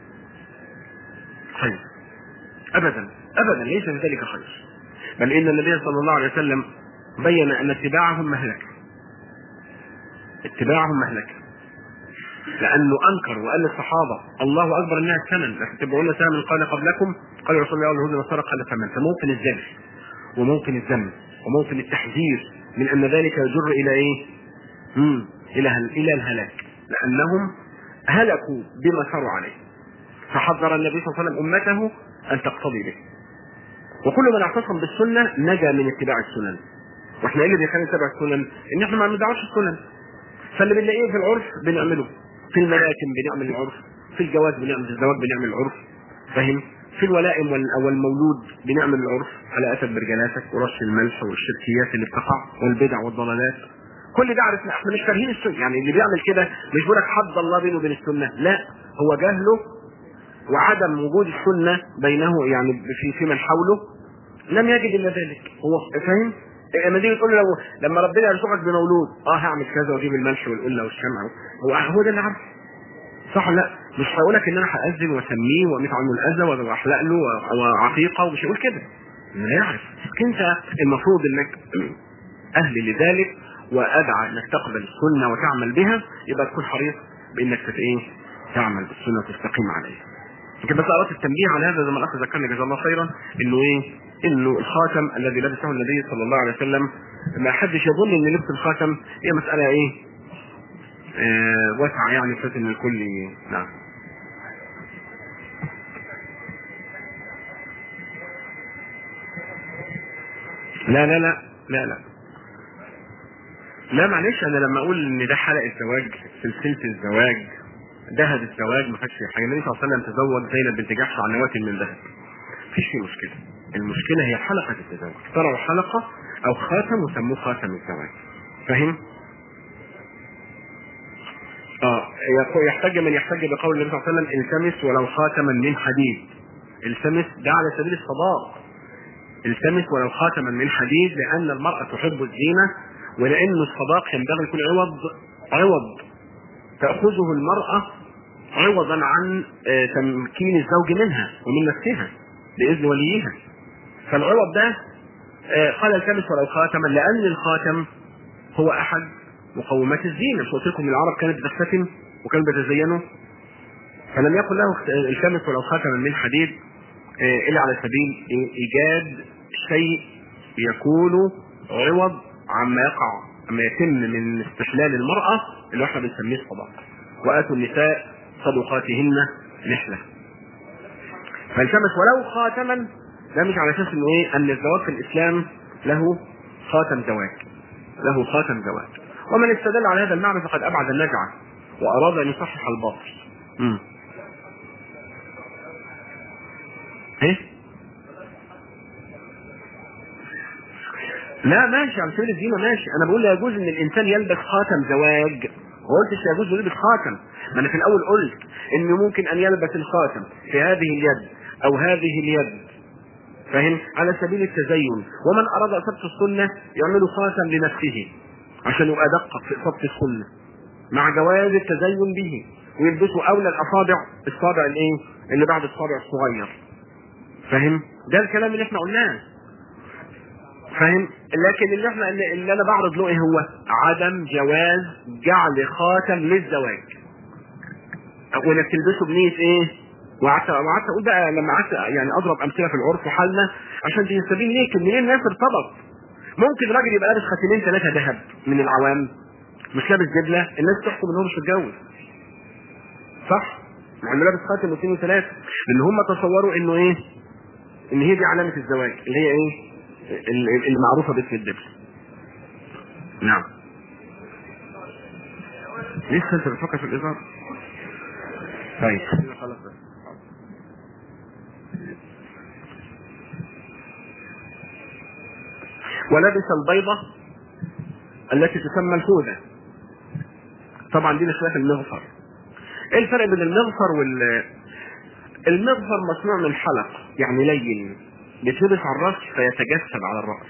خير ابدا ابدا ليس في ذلك خير بل ان النبي صلى الله عليه وسلم بين ان اتباعهم مهلكه اتباعهم مهلكه لانه انكر وقال للصحابه الله اكبر انها الثمن لا تتبعون سنن قال قبلكم قال رسول الله اليهود والنصارى قال ثمن فممكن الزجر وممكن الذم وممكن التحذير من ان ذلك يجر الى ايه؟ مم. الى الى الهلاك لانهم هلكوا بما ساروا عليه فحذر النبي صلى الله عليه وسلم امته ان تقتضي به وكل من اعتصم بالسنه نجا من اتباع السنن واحنا ايه اللي بيخلينا نتبع السنن؟ ان احنا ما بندعوش السنن فاللي بنلاقيه في العرف بنعمله في الملاكم بنعمل العرف في الجواز بنعمل الزواج بنعمل العرف فاهم في الولائم والمولود بنعمل العرف على اسد برجلاتك ورش الملح والشركيات اللي بتقع والبدع والضلالات كل ده عرفنا احنا مش كارهين السنه يعني اللي بيعمل كده مش بيقول لك حد الله بينه وبين السنه لا هو جهله وعدم وجود السنه بينه يعني في في من حوله لم يجد الا ذلك هو فاهم لما تيجي تقول له لو لما ربنا يرزقك بمولود اه هعمل كذا واجيب الملح والقله والشمع هو هو ده اللي عارفه صح لا مش هقول لك ان انا هاذن واسميه واميت عنه الاذى واحلق له وعقيقه ومش هقول كده لا يعرف انت المفروض انك اهل لذلك وادعى انك تقبل السنه وتعمل بها يبقى تكون حريص بانك ايه تعمل بالسنه وتستقيم عليها يمكن بس اردت التنبيه على هذا زي ما الاخ ذكرني جزاه الله خيرا انه ايه انه الخاتم الذي لبسه النبي صلى الله عليه وسلم ما حدش يظن ان لبس الخاتم هي مساله ايه آه واسعه يعني بحيث ان الكل نعم لا لا لا لا لا لا معلش انا لما اقول ان ده حلقه الزواج سلسله الزواج ذهب الزواج ما كانش حاجه النبي صلى الله عليه وسلم تزوج زينب بنت جحش عن نواه من ذهب مفيش فيه مشكله المشكله هي حلقه التزوج اخترعوا حلقه او خاتم وسموه خاتم الزواج فاهم؟ اه يحتج من يحتج بقول النبي صلى الله عليه وسلم التمس ولو خاتما من حديد التمس ده على سبيل الصداق التمس ولو خاتما من حديد لان المراه تحب الزينه ولان الصداق ينبغي يكون عوض عوض تاخذه المراه عوضا عن تمكين الزوج منها ومن نفسها باذن وليها فالعوض ده قال التمس ولو خاتما لان الخاتم هو احد مقومات الزينه مش قلت لكم العرب كانت بتختتم وكانوا بيتزينوا فلم يكن له التمس ولو خاتما من حديد الا على سبيل ايجاد شيء يكون عوض عما يقع عما يتم من استحلال المراه اللي احنا بنسميه الصداق واتوا النساء صدقاتهن نحله فالتمس ولو خاتما ده مش على اساس انه ايه ان الزواج في الاسلام له خاتم زواج له خاتم زواج ومن استدل على هذا المعنى فقد ابعد النجعه واراد ان يصحح الباطل امم ايه لا ماشي على سبيل الزينه ماشي انا بقول لا يجوز ان الانسان يلبس خاتم زواج ما قلتش يجوز يلبس خاتم ما انا في الاول قلت انه ممكن ان يلبس الخاتم في هذه اليد او هذه اليد فاهم على سبيل التزين ومن اراد ثبت السنه يعمل خاتم لنفسه عشان يبقى دقق في ثبت السنه مع جواز التزين به ويلبسوا اولى الاصابع الصابع الايه اللي بعد الصابع الصغير فاهم ده الكلام اللي احنا قلناه فاهم لكن اللي احنا اللي انا بعرض له ايه هو عدم جواز جعل خاتم للزواج وانك تلبسه بنيه ايه وقعدت وقعدت اقول بقى لما قعدت يعني اضرب امثله في العرف وحالنا عشان تستبين ليه منين الناس ارتبط ممكن راجل يبقى لابس خاتمين ثلاثه ذهب من العوام مش لابس دبله الناس تحكم ان هو مش متجوز صح مع انه لابس خاتم واثنين وثلاثه لان هم تصوروا انه ايه؟ ان هي دي علامه الزواج اللي هي ايه؟ ال- ال- المعروفه باسم الدبس. نعم. لسه انت بتفكر في الازار؟ طيب خلاص بس. ولبس البيضة التي تسمى الهودة طبعا دي نسوات المغفر ايه الفرق بين المغفر وال المغفر مصنوع من حلق يعني لين بيتلبس على الراس فيتجسد على الراس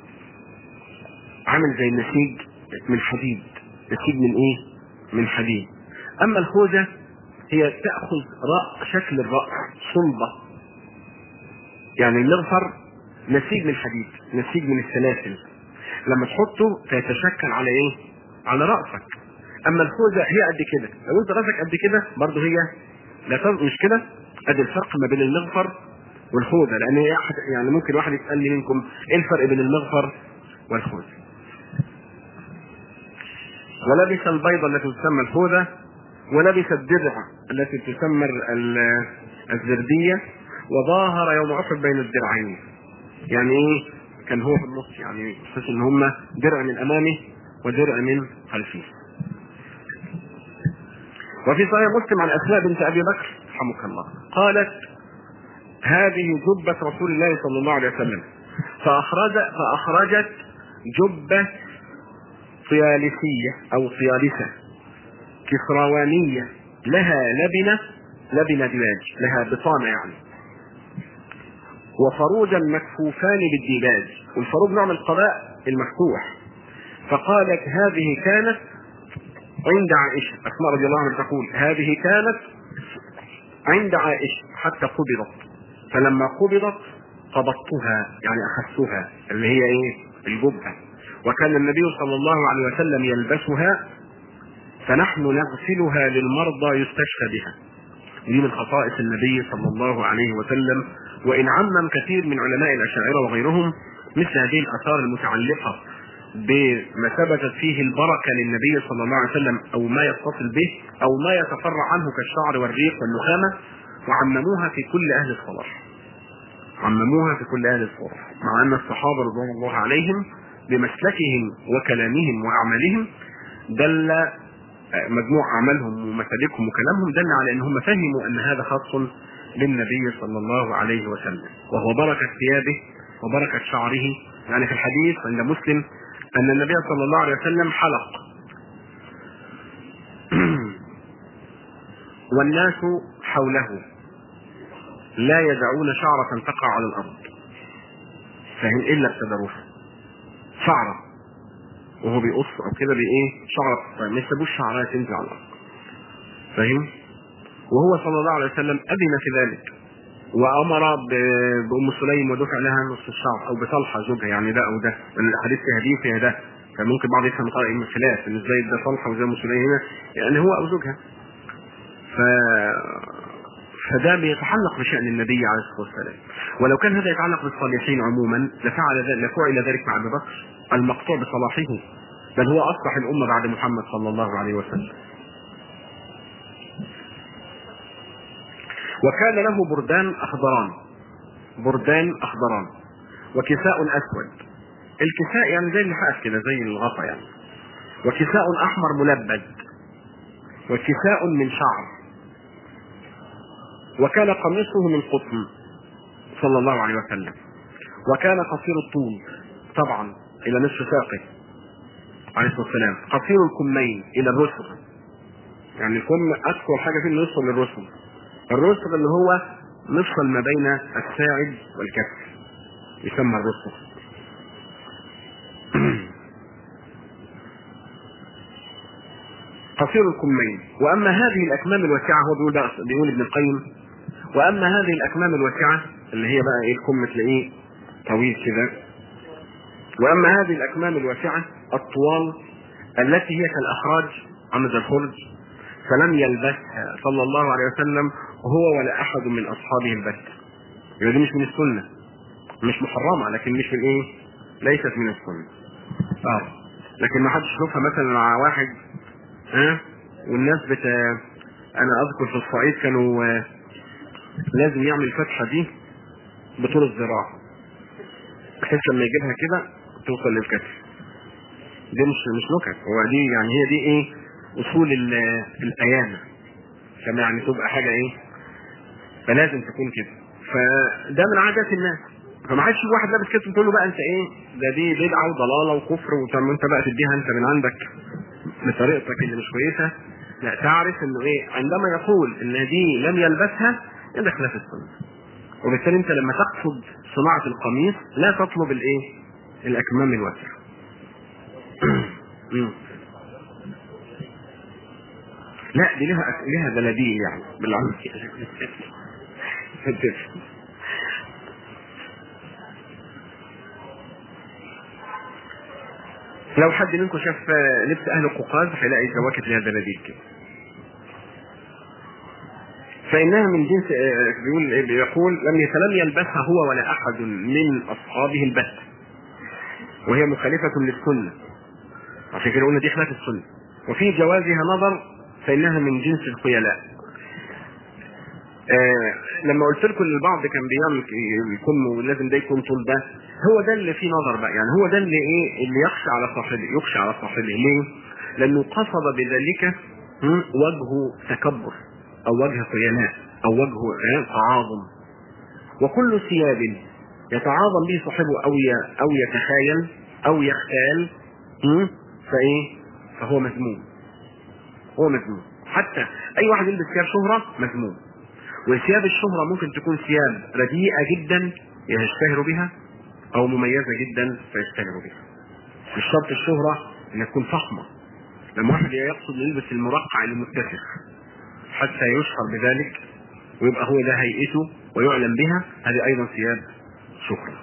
عامل زي النسيج من حديد نسيج من ايه من حديد اما الخوذة هي تأخذ رأ شكل الرأس صلبة يعني المغفر نسيج من حديد نسيج من السلاسل لما تحطه فيتشكل على ايه على رأسك اما الخوذة هي قد كده لو انت راسك قد كده برضه هي لا تظ- مش كده ادي الفرق ما بين المغفر والخوذة لان هي أحد- يعني ممكن واحد يسألني منكم ايه الفرق بين المغفر والخوذة ولبس البيضة التي تسمى الخوذة ولبس الدرع التي تسمى ال- الزردية وظاهر يوم أحد بين الدرعين يعني ايه كان هو في النص يعني اساس ان هم درع من امامه ودرع من خلفه وفي صحيح مسلم عن اسماء بنت ابي بكر رحمك الله قالت هذه جبة رسول الله صلى الله عليه وسلم فأخرج فأخرجت جبة طيالسية أو طيالسة كسروانية لها لبنة لبنة ديباج لها بطانة يعني وفروجا مكفوفان بالديباج والفروج نوع من القباء المفتوح فقالت هذه كانت عند عائشة أسماء رضي الله عنها تقول هذه كانت عند عائشة حتى قبضت فلما قبضت قبضتها يعني أخذتها اللي هي إيه الجبة وكان النبي صلى الله عليه وسلم يلبسها فنحن نغسلها للمرضى يستشفى بها دي من خصائص النبي صلى الله عليه وسلم وإن عمم كثير من علماء الأشاعرة وغيرهم مثل هذه الآثار المتعلقة بما ثبتت فيه البركة للنبي صلى الله عليه وسلم أو ما يتصل به أو ما يتفرع عنه كالشعر والريق والنخامة وعمموها في كل أهل الصلاح عمموها في كل أهل الصلاح مع أن الصحابة رضوان الله عليهم بمسلكهم وكلامهم وأعمالهم دل مجموع أعمالهم ومسالكهم وكلامهم دل على أن هم فهموا أن هذا خاص للنبي صلى الله عليه وسلم وهو بركة ثيابه وبركة شعره يعني في الحديث عند مسلم أن النبي صلى الله عليه وسلم حلق والناس حوله لا يدعون شعرة تقع على الأرض فهم إلا ابتدروها شعرة وهو بيقص أو كده بإيه شعرة ما يسيبوش شعرها تنزل على الأرض فاهم وهو صلى الله عليه وسلم أذن في ذلك وامر ب- بام سليم ودفع لها نصف الشعر او بطلحه زوجها يعني ده او ده الحديث فيها دي وفيها ده كان ممكن بعض يفهم قال ان خلاف ان ازاي ده طلحه وزي ام سليم هنا يعني هو او زوجها ف فده بيتعلق بشان النبي عليه الصلاه والسلام ولو كان هذا يتعلق بالصالحين عموما لفعل ذلك لفعل ذلك مع ابي بكر المقطوع بصلاحه بل هو اصلح الامه بعد محمد صلى الله عليه وسلم وكان له بردان اخضران بردان اخضران وكساء اسود الكساء يعني زي اللحاف كده زي الغطا يعني وكساء احمر ملبد وكساء من شعر وكان قميصه من قطن صلى الله عليه وسلم وكان قصير الطول طبعا الى نصف ساقه عليه الصلاه والسلام قصير الكمين الى الرسغ يعني الكم اكثر حاجه فيه انه يوصل للرسغ الرسغ اللي هو مفصل ما بين الساعد والكف يسمى الرسغ قصير الكمين واما هذه الاكمام الواسعه هو بيقول بقى بيقول ابن القيم واما هذه الاكمام الواسعه اللي هي بقى ايه الكم تلاقيه طويل كده واما هذه الاكمام الواسعه الطوال التي هي كالاخراج عمد الخرج فلم يلبسها صلى الله عليه وسلم هو ولا احد من اصحابه البت يبقى دي مش من السنه مش محرمه لكن مش من ايه ليست من السنه اه لكن ما حدش يشوفها مثلا مع واحد ها والناس بت انا اذكر في الصعيد كانوا آه، لازم يعمل الفتحه دي بطول الذراع بحيث لما يجيبها كده توصل للكتف دي مش مش نكت هو دي يعني هي دي ايه اصول ال- الايامه كما يعني تبقى حاجه ايه فلازم تكون كده فده من عادات الناس فما عادش واحد لابس كده تقول له بقى انت ايه ده دي بدعه وضلاله وكفر وانت بقى تديها انت من عندك بطريقتك اللي مش كويسه لا تعرف انه ايه عندما يقول ان دي لم يلبسها يبقى خلاف السنه وبالتالي انت لما تقصد صناعه القميص لا تطلب الايه الاكمام الواسعه مم. لا دي لها لها بلديل يعني بالعكس لو حد منكم شاف لبس اهل القوقاز هيلاقي جواكت لها دلاديل كده فانها من جنس آه، بيقول بيقول لم لم يلبسها هو ولا احد من اصحابه البت وهي مخالفه للسنه عشان كده قلنا دي خلاف السنه وفي جوازها نظر فانها من جنس الخيلاء آه لما قلت لكم ان البعض كان بيعمل يكون لازم ده يكون طول ده هو ده اللي فيه نظر بقى يعني هو ده اللي ايه اللي يخشى على صاحبه يخشى على صاحبه ليه؟ لانه قصد بذلك م، وجه تكبر او وجه خيلاء او وجه آه، تعاظم وكل ثياب يتعاظم به صاحبه او ي- او يتخايل او يختال م، فايه؟ فهو مذموم هو مذموم حتى اي واحد يلبس ثياب شهره مذموم وثياب الشهرة ممكن تكون ثياب رديئة جدا يشتهر بها أو مميزة جدا فيشتهر بها. مش شرط الشهرة إنها تكون فخمة. لما واحد يقصد يلبس المرقع المتسخ حتى يشهر بذلك ويبقى هو ده هيئته ويعلم بها هذه أيضا ثياب شهرة.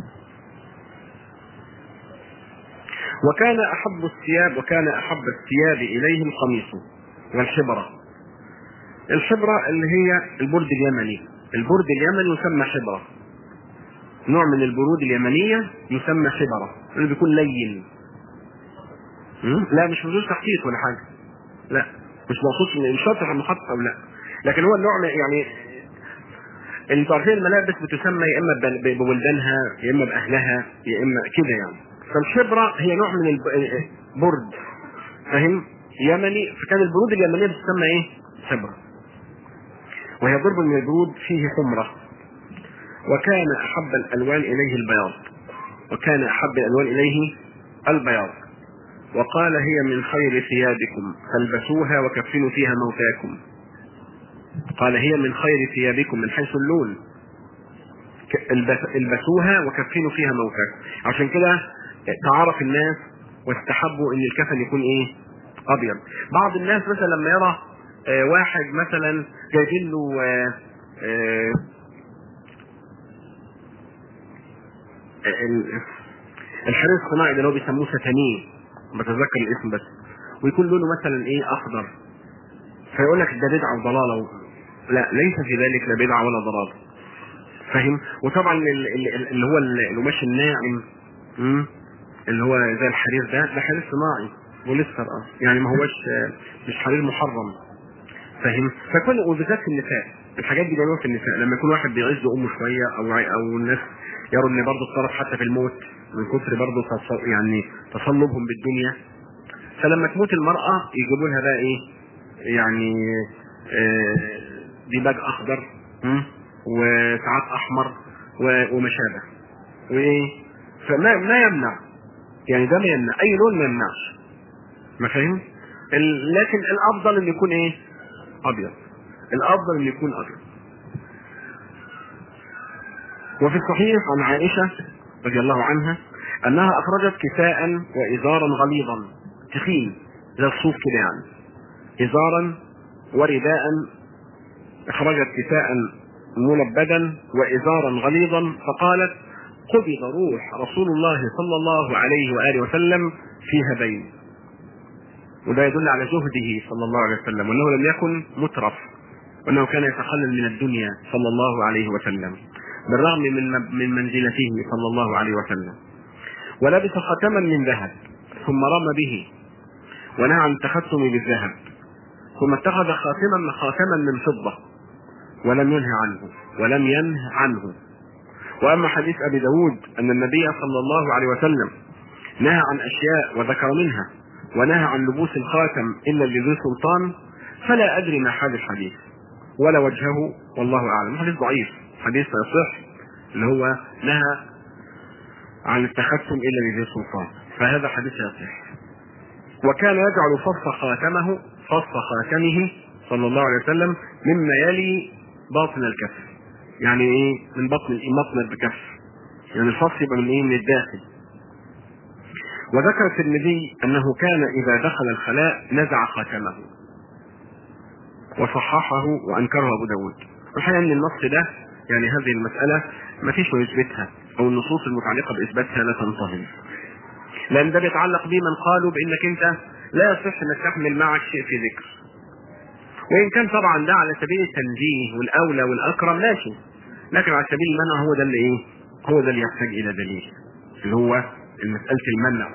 وكان أحب الثياب وكان أحب الثياب إليه القميص والحبرة الحبرة اللي هي البرد اليمني البرد اليمني يسمى حبرة نوع من البرود اليمنية يسمى حبرة اللي بيكون لين م? لا مش بدون تحقيق ولا حاجة لا مش مقصود مش شرط المحقق او لا لكن هو النوع من- يعني انتوا عارفين الملابس بتسمى يا اما ب- بولدانها يا اما باهلها يا اما كده يعني فالحبرة هي نوع من البرد فاهم يمني فكان البرود اليمنية بتسمى ايه حبرة وهي ضرب من البرود فيه حمرة وكان أحب الألوان إليه البياض وكان أحب الألوان إليه البياض وقال هي من خير ثيابكم فالبسوها وكفنوا فيها موتاكم قال هي من خير ثيابكم من حيث اللون ك- البس- البسوها وكفنوا فيها موتاكم عشان كده تعارف الناس واستحبوا ان الكفن يكون ايه ابيض بعض الناس مثلا لما يرى آه، واحد مثلا جايبين له آه، آه، ال- الحرير الصناعي ده اللي هو بيسموه ستانيه بتذكر الاسم بس ويكون لونه مثلا ايه اخضر فيقول لك ده بدعه وضلاله و... لا ليس في ذلك لا بدعه ولا ضلاله فاهم وطبعا ال- ال- اللي هو ال- القماش الناعم مم، اللي هو زي الحرير ده ده حرير صناعي بوليستر اه يعني ما هوش آه، مش حرير محرم فاهم فكل وبالذات في النساء الحاجات دي بيعملوها في النساء لما يكون واحد بيعز امه شويه او او الناس يروا ان برضه الطرف حتى في الموت من كتر برضه تص- يعني تصلبهم بالدنيا فلما تموت المراه يجيبوا لها بقى ايه يعني آه، ديباج اخضر م? وساعات احمر و- وما شابه وايه فما ما يمنع يعني ده ما يمنع اي لون ما يمنعش ما فاهم ال- لكن الافضل ان يكون ايه ابيض الافضل ان يكون ابيض وفي الصحيح عن عائشه رضي الله عنها انها اخرجت كساء وازارا غليظا تخين زي الصوف كده يعني ازارا ورداء اخرجت كساء ملبدا وازارا غليظا فقالت قبض روح رسول الله صلى الله عليه واله وسلم في هبين وده يدل على جهده صلى الله عليه وسلم وانه لم يكن مترف وانه كان يتخلل من الدنيا صلى الله عليه وسلم بالرغم من من منزلته صلى الله عليه وسلم ولبس ختما من ذهب ثم رمى به ونهى عن التختم بالذهب ثم اتخذ خاتما خاتما من فضة ولم ينه عنه ولم ينه عنه وأما حديث أبي داود أن النبي صلى الله عليه وسلم نهى عن أشياء وذكر منها ونهى عن لبوس الخاتم إلا لذي سلطان فلا أدري ما حال الحديث ولا وجهه والله أعلم حديث ضعيف حديث يصح اللي هو نهى عن التختم إلا لذي سلطان فهذا حديث يصح وكان يجعل فص خاتمه فص خاتمه صلى الله عليه وسلم مما يلي باطن الكف يعني ايه من بطن بطن الكف يعني الفص يبقى من ايه من الداخل وذكر الترمذي انه كان اذا دخل الخلاء نزع خاتمه وصححه وانكره ابو داود الحقيقه ان النص ده يعني هذه المساله ما فيش ما يثبتها او النصوص المتعلقه باثباتها لا تنتظم لان ده بيتعلق بمن قالوا بانك انت لا يصح انك تحمل معك شيء في ذكر وان كان طبعا ده على سبيل التنزيه والاولى والاكرم ماشي لكن على سبيل المنع هو ده اللي ايه هو ده اللي يحتاج الى دليل اللي هو مساله المنع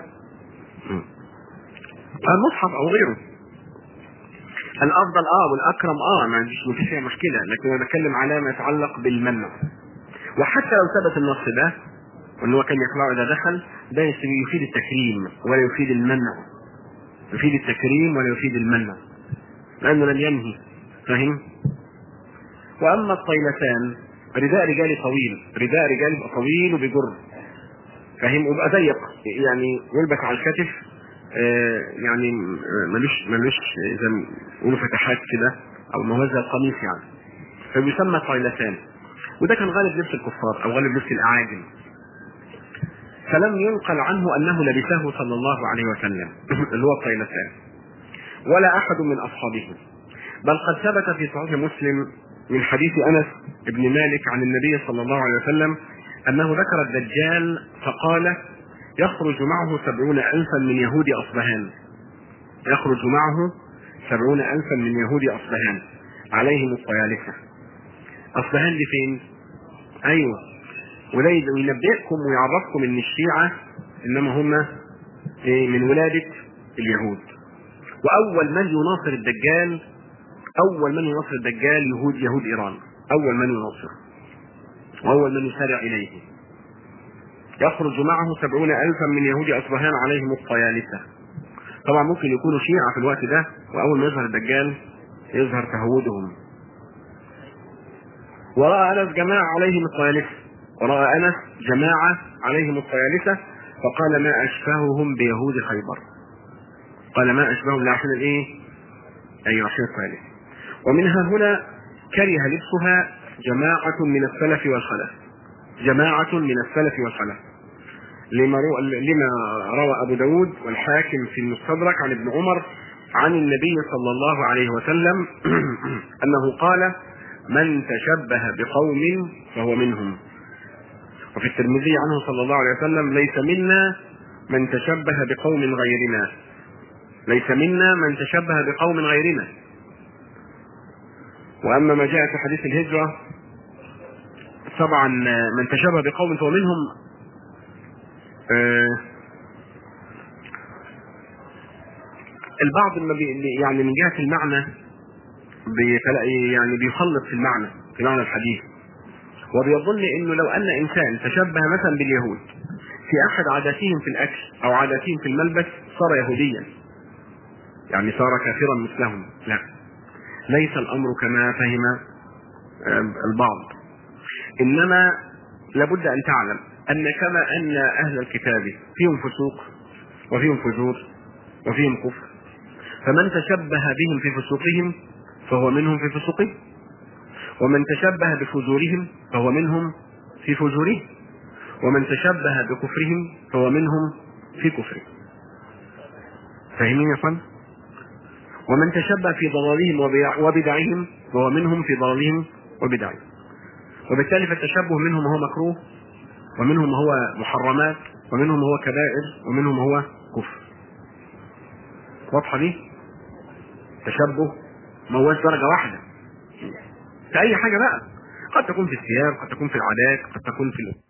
المصحف او غيره الافضل اه والاكرم اه ما عنديش ما فيش فيها مشكله لكن انا بتكلم على ما يتعلق بالمنع وحتى لو ثبت النص ده وان هو كان يقرأه اذا دخل ده يفيد التكريم ولا يفيد المنع يفيد التكريم ولا يفيد المنع لانه لم ينهي فاهم واما الطيلتان رداء رجالي طويل رداء رجالي يبقى طويل وبيجر فاهم ويبقى ضيق يعني يلبس على الكتف آه يعني ملوش ملوش زي ما يقولوا فتحات كده او موازة القميص يعني فبيسمى طيلتان وده كان غالب لبس الكفار او غالب لبس الاعاجم فلم ينقل عنه انه لبسه صلى الله عليه وسلم اللي هو الطيلتان ولا احد من اصحابه بل قد ثبت في صحيح مسلم من حديث انس بن مالك عن النبي صلى الله عليه وسلم انه ذكر الدجال فقال يخرج معه سبعون الفا من يهود اصبهان يخرج معه سبعون الفا من يهود اصبهان عليهم الطيالسه اصبهان دي فين؟ ايوه وينبئكم ويعرفكم ان الشيعه انما هم من ولاده اليهود واول من يناصر الدجال اول من يناصر الدجال يهود يهود ايران اول من يناصر واول من يسارع اليه يخرج معه سبعون الفا من يهود اصبهان عليهم الطيالسه طبعا ممكن يكونوا شيعة في الوقت ده واول ما يظهر الدجال يظهر تهودهم وراى انس جماعه عليهم الطيالسه وراى انس جماعه عليهم الطيالسه فقال ما اشبههم بيهود خيبر قال ما اشبههم عشان الايه؟ اي عشان الطيالسه ومنها هنا كره لبسها جماعة من السلف والخلف جماعة من السلف والخلف لما روى, لما روى أبو داود والحاكم في المستدرك عن ابن عمر عن النبي صلى الله عليه وسلم أنه قال من تشبه بقوم فهو منهم وفي الترمذي عنه صلى الله عليه وسلم ليس منا من تشبه بقوم غيرنا ليس منا من تشبه بقوم غيرنا واما ما جاء في حديث الهجره طبعا من تشبه بقوم فهو منهم آه البعض لما يعني من جهه المعنى يعني بيخلط في المعنى في معنى الحديث وبيظن انه لو ان انسان تشبه مثلا باليهود في احد عاداتهم في الاكل او عاداتهم في الملبس صار يهوديا يعني صار كافرا مثلهم لا ليس الامر كما فهم البعض انما لابد ان تعلم ان كما ان اهل الكتاب فيهم فسوق وفيهم فجور وفيهم كفر فمن تشبه بهم في فسوقهم فهو منهم في فسوقهم ومن تشبه بفجورهم فهو منهم في فجورهم ومن تشبه بكفرهم فهو منهم في كفرهم فاهمين يا فندم ومن تشبه في ضلالهم وبدعهم فهو منهم في ضلالهم وبدعهم وبالتالي فالتشبه منهم هو مكروه ومنهم هو محرمات ومنهم هو كبائر ومنهم هو كفر واضحه دي تشبه ما هوش درجه واحده في اي حاجه بقى قد تكون في الثياب قد تكون في العادات قد تكون في